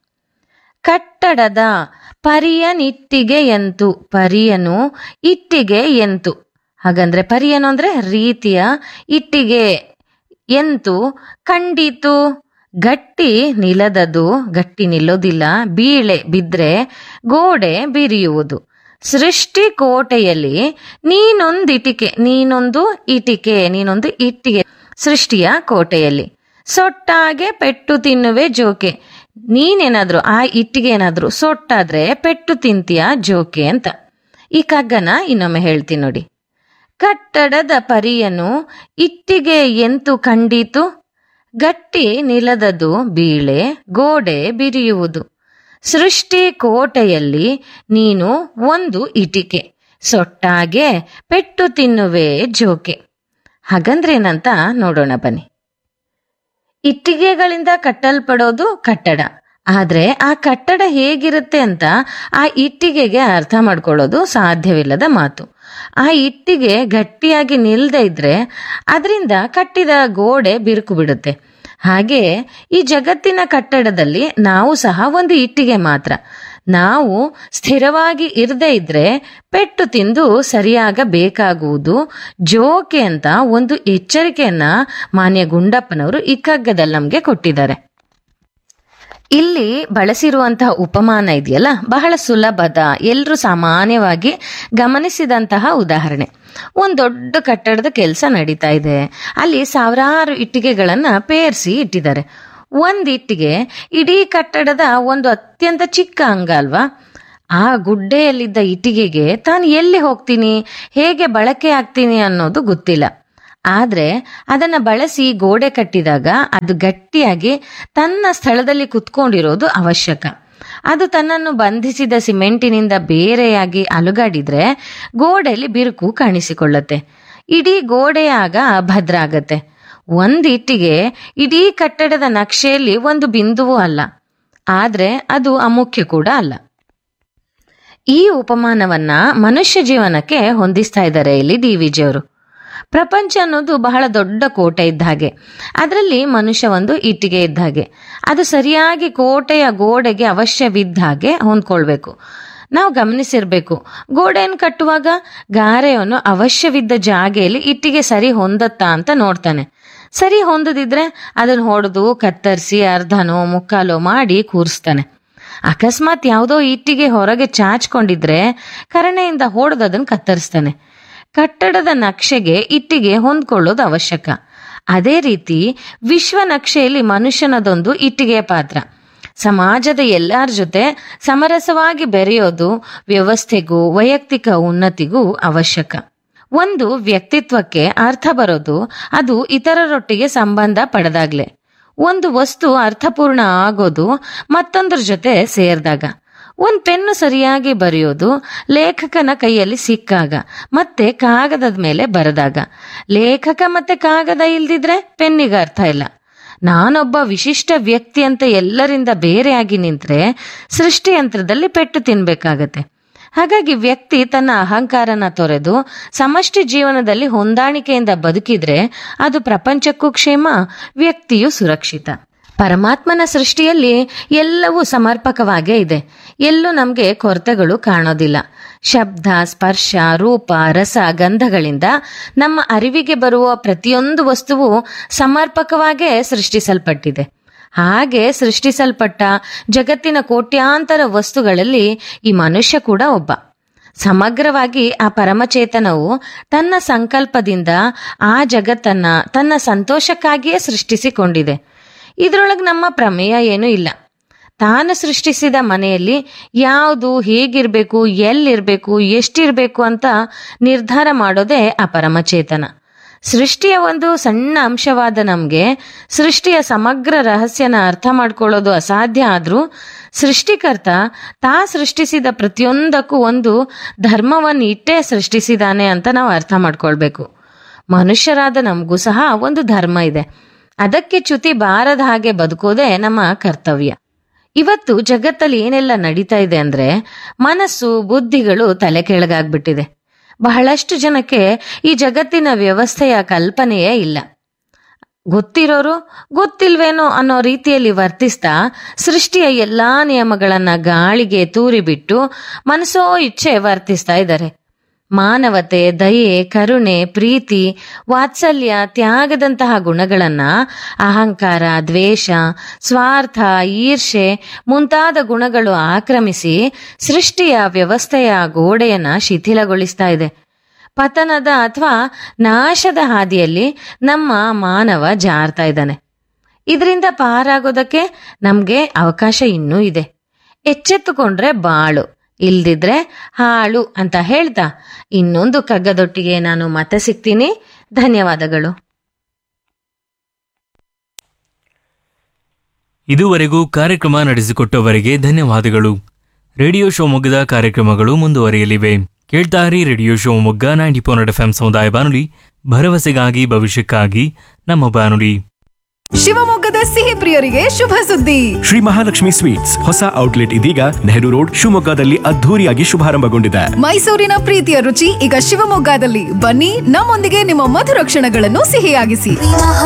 H: ಕಟ್ಟಡದ ಪರಿಯ ನಿಟ್ಟಿಗೆ ಎಂತು ಪರಿಯನು ಇಟ್ಟಿಗೆ ಎಂತು ಹಾಗಂದ್ರೆ ಪರಿಯನು ಅಂದ್ರೆ ರೀತಿಯ ಇಟ್ಟಿಗೆ ಎಂತು ಕಂಡೀತು ಗಟ್ಟಿ ನಿಲದದು ಗಟ್ಟಿ ನಿಲ್ಲೋದಿಲ್ಲ ಬೀಳೆ ಬಿದ್ರೆ ಗೋಡೆ ಬಿರಿಯುವುದು ಸೃಷ್ಟಿ ಕೋಟೆಯಲ್ಲಿ ನೀನೊಂದಿಟಿಕೆ ನೀನೊಂದು ಇಟಿಕೆ ನೀನೊಂದು ಇಟ್ಟಿಗೆ ಸೃಷ್ಟಿಯ ಕೋಟೆಯಲ್ಲಿ ಸೊಟ್ಟಾಗೆ ಪೆಟ್ಟು ತಿನ್ನುವೆ ಜೋಕೆ ನೀನೇನಾದ್ರೂ ಆ ಇಟ್ಟಿಗೆ ಏನಾದ್ರೂ ಸೊಟ್ಟಾದ್ರೆ ಪೆಟ್ಟು ತಿಂತೀಯ ಜೋಕೆ ಅಂತ ಈ ಕಗ್ಗನ ಇನ್ನೊಮ್ಮೆ ಹೇಳ್ತೀನಿ ನೋಡಿ ಕಟ್ಟಡದ ಪರಿಯನು ಇಟ್ಟಿಗೆ ಎಂತು ಕಂಡೀತು ಗಟ್ಟಿ ನಿಲದದು ಬೀಳೆ ಗೋಡೆ ಬಿರಿಯುವುದು ಸೃಷ್ಟಿ ಕೋಟೆಯಲ್ಲಿ ನೀನು ಒಂದು ಇಟಿಕೆ ಸೊಟ್ಟಾಗೆ ಪೆಟ್ಟು ತಿನ್ನುವೆ ಜೋಕೆ ಹಾಗಂದ್ರೇನಂತ ನೋಡೋಣ ಬನ್ನಿ ಇಟ್ಟಿಗೆಗಳಿಂದ ಕಟ್ಟಲ್ಪಡೋದು ಕಟ್ಟಡ ಆದ್ರೆ ಆ ಕಟ್ಟಡ ಹೇಗಿರುತ್ತೆ ಅಂತ ಆ ಇಟ್ಟಿಗೆಗೆ ಅರ್ಥ ಮಾಡ್ಕೊಳ್ಳೋದು ಸಾಧ್ಯವಿಲ್ಲದ ಮಾತು ಆ ಇಟ್ಟಿಗೆ ಗಟ್ಟಿಯಾಗಿ ನಿಲ್ದೇ ಇದ್ರೆ ಅದರಿಂದ ಕಟ್ಟಿದ ಗೋಡೆ ಬಿರುಕು ಬಿಡುತ್ತೆ ಹಾಗೆ ಈ ಜಗತ್ತಿನ ಕಟ್ಟಡದಲ್ಲಿ ನಾವು ಸಹ ಒಂದು ಇಟ್ಟಿಗೆ ಮಾತ್ರ ನಾವು ಸ್ಥಿರವಾಗಿ ಇರದೇ ಇದ್ರೆ ಪೆಟ್ಟು ತಿಂದು ಸರಿಯಾಗಬೇಕಾಗುವುದು ಜೋಕೆ ಅಂತ ಒಂದು ಎಚ್ಚರಿಕೆಯನ್ನ ಮಾನ್ಯ ಗುಂಡಪ್ಪನವರು ಈ ಕಗ್ಗದಲ್ಲಿ ನಮಗೆ ಕೊಟ್ಟಿದ್ದಾರೆ ಇಲ್ಲಿ ಬಳಸಿರುವಂತಹ ಉಪಮಾನ ಇದೆಯಲ್ಲ ಬಹಳ ಸುಲಭದ ಎಲ್ಲರೂ ಸಾಮಾನ್ಯವಾಗಿ ಗಮನಿಸಿದಂತಹ ಉದಾಹರಣೆ ಒಂದು ದೊಡ್ಡ ಕಟ್ಟಡದ ಕೆಲಸ ನಡೀತಾ ಇದೆ ಅಲ್ಲಿ ಸಾವಿರಾರು ಇಟ್ಟಿಗೆಗಳನ್ನ ಪೇರಿಸಿ ಇಟ್ಟಿದ್ದಾರೆ ಒಂದು ಇಟ್ಟಿಗೆ ಇಡೀ ಕಟ್ಟಡದ ಒಂದು ಅತ್ಯಂತ ಚಿಕ್ಕ ಅಂಗ ಅಲ್ವಾ ಆ ಗುಡ್ಡೆಯಲ್ಲಿದ್ದ ಇಟ್ಟಿಗೆಗೆ ತಾನು ಎಲ್ಲಿ ಹೋಗ್ತೀನಿ ಹೇಗೆ ಬಳಕೆ ಆಗ್ತೀನಿ ಅನ್ನೋದು ಗೊತ್ತಿಲ್ಲ ಆದ್ರೆ ಅದನ್ನ ಬಳಸಿ ಗೋಡೆ ಕಟ್ಟಿದಾಗ ಅದು ಗಟ್ಟಿಯಾಗಿ ತನ್ನ ಸ್ಥಳದಲ್ಲಿ ಕುತ್ಕೊಂಡಿರೋದು ಅವಶ್ಯಕ ಅದು ತನ್ನನ್ನು ಬಂಧಿಸಿದ ಸಿಮೆಂಟಿನಿಂದ ಬೇರೆಯಾಗಿ ಅಲುಗಾಡಿದ್ರೆ ಗೋಡೆಯಲ್ಲಿ ಬಿರುಕು ಕಾಣಿಸಿಕೊಳ್ಳುತ್ತೆ ಇಡೀ ಗೋಡೆಯಾಗ ಅಭದ್ರ ಆಗತ್ತೆ ಒಂದು ಇಟ್ಟಿಗೆ ಇಡೀ ಕಟ್ಟಡದ ನಕ್ಷೆಯಲ್ಲಿ ಒಂದು ಬಿಂದುವೂ ಅಲ್ಲ ಆದ್ರೆ ಅದು ಅಮುಖ್ಯ ಕೂಡ ಅಲ್ಲ ಈ ಉಪಮಾನವನ್ನ ಮನುಷ್ಯ ಜೀವನಕ್ಕೆ ಹೊಂದಿಸ್ತಾ ಇದ್ದಾರೆ ಇಲ್ಲಿ ಡಿ ವಿಜಿಯವರು ಪ್ರಪಂಚ ಅನ್ನೋದು ಬಹಳ ದೊಡ್ಡ ಕೋಟೆ ಇದ್ದ ಹಾಗೆ ಅದರಲ್ಲಿ ಮನುಷ್ಯ ಒಂದು ಇಟ್ಟಿಗೆ ಇದ್ದ ಹಾಗೆ ಅದು ಸರಿಯಾಗಿ ಕೋಟೆಯ ಗೋಡೆಗೆ ಅವಶ್ಯವಿದ್ದ ಹಾಗೆ ಹೊಂದ್ಕೊಳ್ಬೇಕು ನಾವು ಗಮನಿಸಿರ್ಬೇಕು ಗೋಡೆಯನ್ನು ಕಟ್ಟುವಾಗ ಗಾರೆಯನ್ನು ಅವಶ್ಯವಿದ್ದ ಜಾಗೆಯಲ್ಲಿ ಇಟ್ಟಿಗೆ ಸರಿ ಹೊಂದತ್ತಾ ಅಂತ ನೋಡ್ತಾನೆ ಸರಿ ಹೊಂದದಿದ್ರೆ ಅದನ್ನು ಹೊಡೆದು ಕತ್ತರಿಸಿ ಅರ್ಧನೋ ಮುಕ್ಕಾಲೋ ಮಾಡಿ ಕೂರಿಸ್ತಾನೆ ಅಕಸ್ಮಾತ್ ಯಾವುದೋ ಇಟ್ಟಿಗೆ ಹೊರಗೆ ಚಾಚ್ಕೊಂಡಿದ್ರೆ ಕರಣೆಯಿಂದ ಹೊಡೆದು ಅದನ್ನು ಕತ್ತರಿಸ್ತಾನೆ ಕಟ್ಟಡದ ನಕ್ಷೆಗೆ ಇಟ್ಟಿಗೆ ಹೊಂದ್ಕೊಳ್ಳೋದು ಅವಶ್ಯಕ ಅದೇ ರೀತಿ ವಿಶ್ವ ನಕ್ಷೆಯಲ್ಲಿ ಮನುಷ್ಯನದೊಂದು ಇಟ್ಟಿಗೆಯ ಪಾತ್ರ ಸಮಾಜದ ಎಲ್ಲರ ಜೊತೆ ಸಮರಸವಾಗಿ ಬೆರೆಯೋದು ವ್ಯವಸ್ಥೆಗೂ ವೈಯಕ್ತಿಕ ಉನ್ನತಿಗೂ ಅವಶ್ಯಕ ಒಂದು ವ್ಯಕ್ತಿತ್ವಕ್ಕೆ ಅರ್ಥ ಬರೋದು ಅದು ಇತರರೊಟ್ಟಿಗೆ ಸಂಬಂಧ ಪಡೆದಾಗ್ಲೆ ಒಂದು ವಸ್ತು ಅರ್ಥಪೂರ್ಣ ಆಗೋದು ಮತ್ತೊಂದ್ರ ಜೊತೆ ಸೇರಿದಾಗ ಒಂದು ಪೆನ್ನು ಸರಿಯಾಗಿ ಬರೆಯೋದು ಲೇಖಕನ ಕೈಯಲ್ಲಿ ಸಿಕ್ಕಾಗ ಮತ್ತೆ ಕಾಗದದ ಮೇಲೆ ಬರೆದಾಗ ಲೇಖಕ ಮತ್ತೆ ಕಾಗದ ಇಲ್ದಿದ್ರೆ ಪೆನ್ನಿಗೆ ಅರ್ಥ ಇಲ್ಲ ನಾನೊಬ್ಬ ವಿಶಿಷ್ಟ ವ್ಯಕ್ತಿ ಅಂತ ಎಲ್ಲರಿಂದ ಬೇರೆಯಾಗಿ ನಿಂತ್ರೆ ಸೃಷ್ಟಿಯಂತ್ರದಲ್ಲಿ ಪೆಟ್ಟು ತಿನ್ಬೇಕಾಗತ್ತೆ ಹಾಗಾಗಿ ವ್ಯಕ್ತಿ ತನ್ನ ಅಹಂಕಾರನ ತೊರೆದು ಸಮಷ್ಟಿ ಜೀವನದಲ್ಲಿ ಹೊಂದಾಣಿಕೆಯಿಂದ ಬದುಕಿದ್ರೆ ಅದು ಪ್ರಪಂಚಕ್ಕೂ ಕ್ಷೇಮ ವ್ಯಕ್ತಿಯು ಸುರಕ್ಷಿತ ಪರಮಾತ್ಮನ ಸೃಷ್ಟಿಯಲ್ಲಿ ಎಲ್ಲವೂ ಸಮರ್ಪಕವಾಗೇ ಇದೆ ಎಲ್ಲೂ ನಮಗೆ ಕೊರತೆಗಳು ಕಾಣೋದಿಲ್ಲ ಶಬ್ದ ಸ್ಪರ್ಶ ರೂಪ ರಸ ಗಂಧಗಳಿಂದ ನಮ್ಮ ಅರಿವಿಗೆ ಬರುವ ಪ್ರತಿಯೊಂದು ವಸ್ತುವು ಸಮರ್ಪಕವಾಗೇ ಸೃಷ್ಟಿಸಲ್ಪಟ್ಟಿದೆ ಹಾಗೆ ಸೃಷ್ಟಿಸಲ್ಪಟ್ಟ ಜಗತ್ತಿನ ಕೋಟ್ಯಾಂತರ ವಸ್ತುಗಳಲ್ಲಿ ಈ ಮನುಷ್ಯ ಕೂಡ ಒಬ್ಬ ಸಮಗ್ರವಾಗಿ ಆ ಪರಮಚೇತನವು ತನ್ನ ಸಂಕಲ್ಪದಿಂದ ಆ ಜಗತ್ತನ್ನ ತನ್ನ ಸಂತೋಷಕ್ಕಾಗಿಯೇ ಸೃಷ್ಟಿಸಿಕೊಂಡಿದೆ ಇದರೊಳಗೆ ನಮ್ಮ ಪ್ರಮೇಯ ಏನೂ ಇಲ್ಲ ತಾನು ಸೃಷ್ಟಿಸಿದ ಮನೆಯಲ್ಲಿ ಯಾವುದು ಹೇಗಿರಬೇಕು ಎಲ್ಲಿರಬೇಕು ಎಷ್ಟಿರಬೇಕು ಅಂತ ನಿರ್ಧಾರ ಮಾಡೋದೇ ಆ ಪರಮಚೇತನ ಸೃಷ್ಟಿಯ ಒಂದು ಸಣ್ಣ ಅಂಶವಾದ ನಮಗೆ ಸೃಷ್ಟಿಯ ಸಮಗ್ರ ರಹಸ್ಯನ ಅರ್ಥ ಮಾಡ್ಕೊಳ್ಳೋದು ಅಸಾಧ್ಯ ಆದರೂ ಸೃಷ್ಟಿಕರ್ತ ತಾ ಸೃಷ್ಟಿಸಿದ ಪ್ರತಿಯೊಂದಕ್ಕೂ ಒಂದು ಧರ್ಮವನ್ನು ಇಟ್ಟೇ ಸೃಷ್ಟಿಸಿದಾನೆ ಅಂತ ನಾವು ಅರ್ಥ ಮಾಡ್ಕೊಳ್ಬೇಕು ಮನುಷ್ಯರಾದ ನಮಗೂ ಸಹ ಒಂದು ಧರ್ಮ ಇದೆ ಅದಕ್ಕೆ ಚ್ಯುತಿ ಬಾರದ ಹಾಗೆ ಬದುಕೋದೇ ನಮ್ಮ ಕರ್ತವ್ಯ ಇವತ್ತು ಜಗತ್ತಲ್ಲಿ ಏನೆಲ್ಲ ನಡೀತಾ ಇದೆ ಅಂದ್ರೆ ಮನಸ್ಸು ಬುದ್ಧಿಗಳು ತಲೆ ಕೆಳಗಾಗ್ಬಿಟ್ಟಿದೆ ಬಹಳಷ್ಟು ಜನಕ್ಕೆ ಈ ಜಗತ್ತಿನ ವ್ಯವಸ್ಥೆಯ ಕಲ್ಪನೆಯೇ ಇಲ್ಲ ಗೊತ್ತಿರೋರು ಗೊತ್ತಿಲ್ವೇನೋ ಅನ್ನೋ ರೀತಿಯಲ್ಲಿ ವರ್ತಿಸ್ತಾ ಸೃಷ್ಟಿಯ ಎಲ್ಲಾ ನಿಯಮಗಳನ್ನ ಗಾಳಿಗೆ ತೂರಿಬಿಟ್ಟು ಮನಸ್ಸೋ ಇಚ್ಛೆ ವರ್ತಿಸ್ತಾ ಇದ್ದಾರೆ ಮಾನವತೆ ದಯೆ ಕರುಣೆ ಪ್ರೀತಿ ವಾತ್ಸಲ್ಯ ತ್ಯಾಗದಂತಹ ಗುಣಗಳನ್ನ ಅಹಂಕಾರ ದ್ವೇಷ ಸ್ವಾರ್ಥ ಈರ್ಷೆ ಮುಂತಾದ ಗುಣಗಳು ಆಕ್ರಮಿಸಿ ಸೃಷ್ಟಿಯ ವ್ಯವಸ್ಥೆಯ ಗೋಡೆಯನ್ನ ಶಿಥಿಲಗೊಳಿಸ್ತಾ ಇದೆ ಪತನದ ಅಥವಾ ನಾಶದ ಹಾದಿಯಲ್ಲಿ ನಮ್ಮ ಮಾನವ ಜಾರ್ತಾ ಇದ್ದಾನೆ ಇದರಿಂದ ಪಾರಾಗೋದಕ್ಕೆ ನಮ್ಗೆ ಅವಕಾಶ ಇನ್ನೂ ಇದೆ ಎಚ್ಚೆತ್ತುಕೊಂಡ್ರೆ ಬಾಳು ಇಲ್ದಿದ್ರೆ ಹಾಳು ಅಂತ ಹೇಳ್ತಾ ಇನ್ನೊಂದು ಕಗ್ಗದೊಟ್ಟಿಗೆ ನಾನು ಮತ್ತೆ ಸಿಗ್ತೀನಿ ಧನ್ಯವಾದಗಳು
E: ಇದುವರೆಗೂ ಕಾರ್ಯಕ್ರಮ ನಡೆಸಿಕೊಟ್ಟವರಿಗೆ ಧನ್ಯವಾದಗಳು ರೇಡಿಯೋ ಶಿವಮೊಗ್ಗದ ಕಾರ್ಯಕ್ರಮಗಳು ಮುಂದುವರಿಯಲಿವೆ ಕೇಳ್ತಾರಿ radio Shivamogga ninety four F M ಸಮುದಾಯ ಬಾನುಲಿ ಭರವಸೆಗಾಗಿ ಭವಿಷ್ಯಕ್ಕಾಗಿ ನಮ್ಮ ಬಾನುಲಿ
C: ಶಿವಮೊಗ್ಗದ ಸಿಹಿ ಪ್ರಿಯರಿಗೆ ಶುಭ ಸುದ್ದಿ
I: ಶ್ರೀ ಮಹಾಲಕ್ಷ್ಮಿ ಸ್ವೀಟ್ಸ್ ಹೊಸ ಔಟ್ಲೆಟ್ ಇದೀಗ ನೆಹರು ರೋಡ್ ಶಿವಮೊಗ್ಗದಲ್ಲಿ ಅದ್ಧೂರಿಯಾಗಿ ಶುಭಾರಂಭಗೊಂಡಿದೆ
C: ಮೈಸೂರಿನ ಪ್ರೀತಿಯ ರುಚಿ ಈಗ ಶಿವಮೊಗ್ಗದಲ್ಲಿ ಬನ್ನಿ ನಮ್ಮೊಂದಿಗೆ ನಿಮ್ಮ ಮಧುರ ಕ್ಷಣಗಳನ್ನು ಸಿಹಿಯಾಗಿಸಿ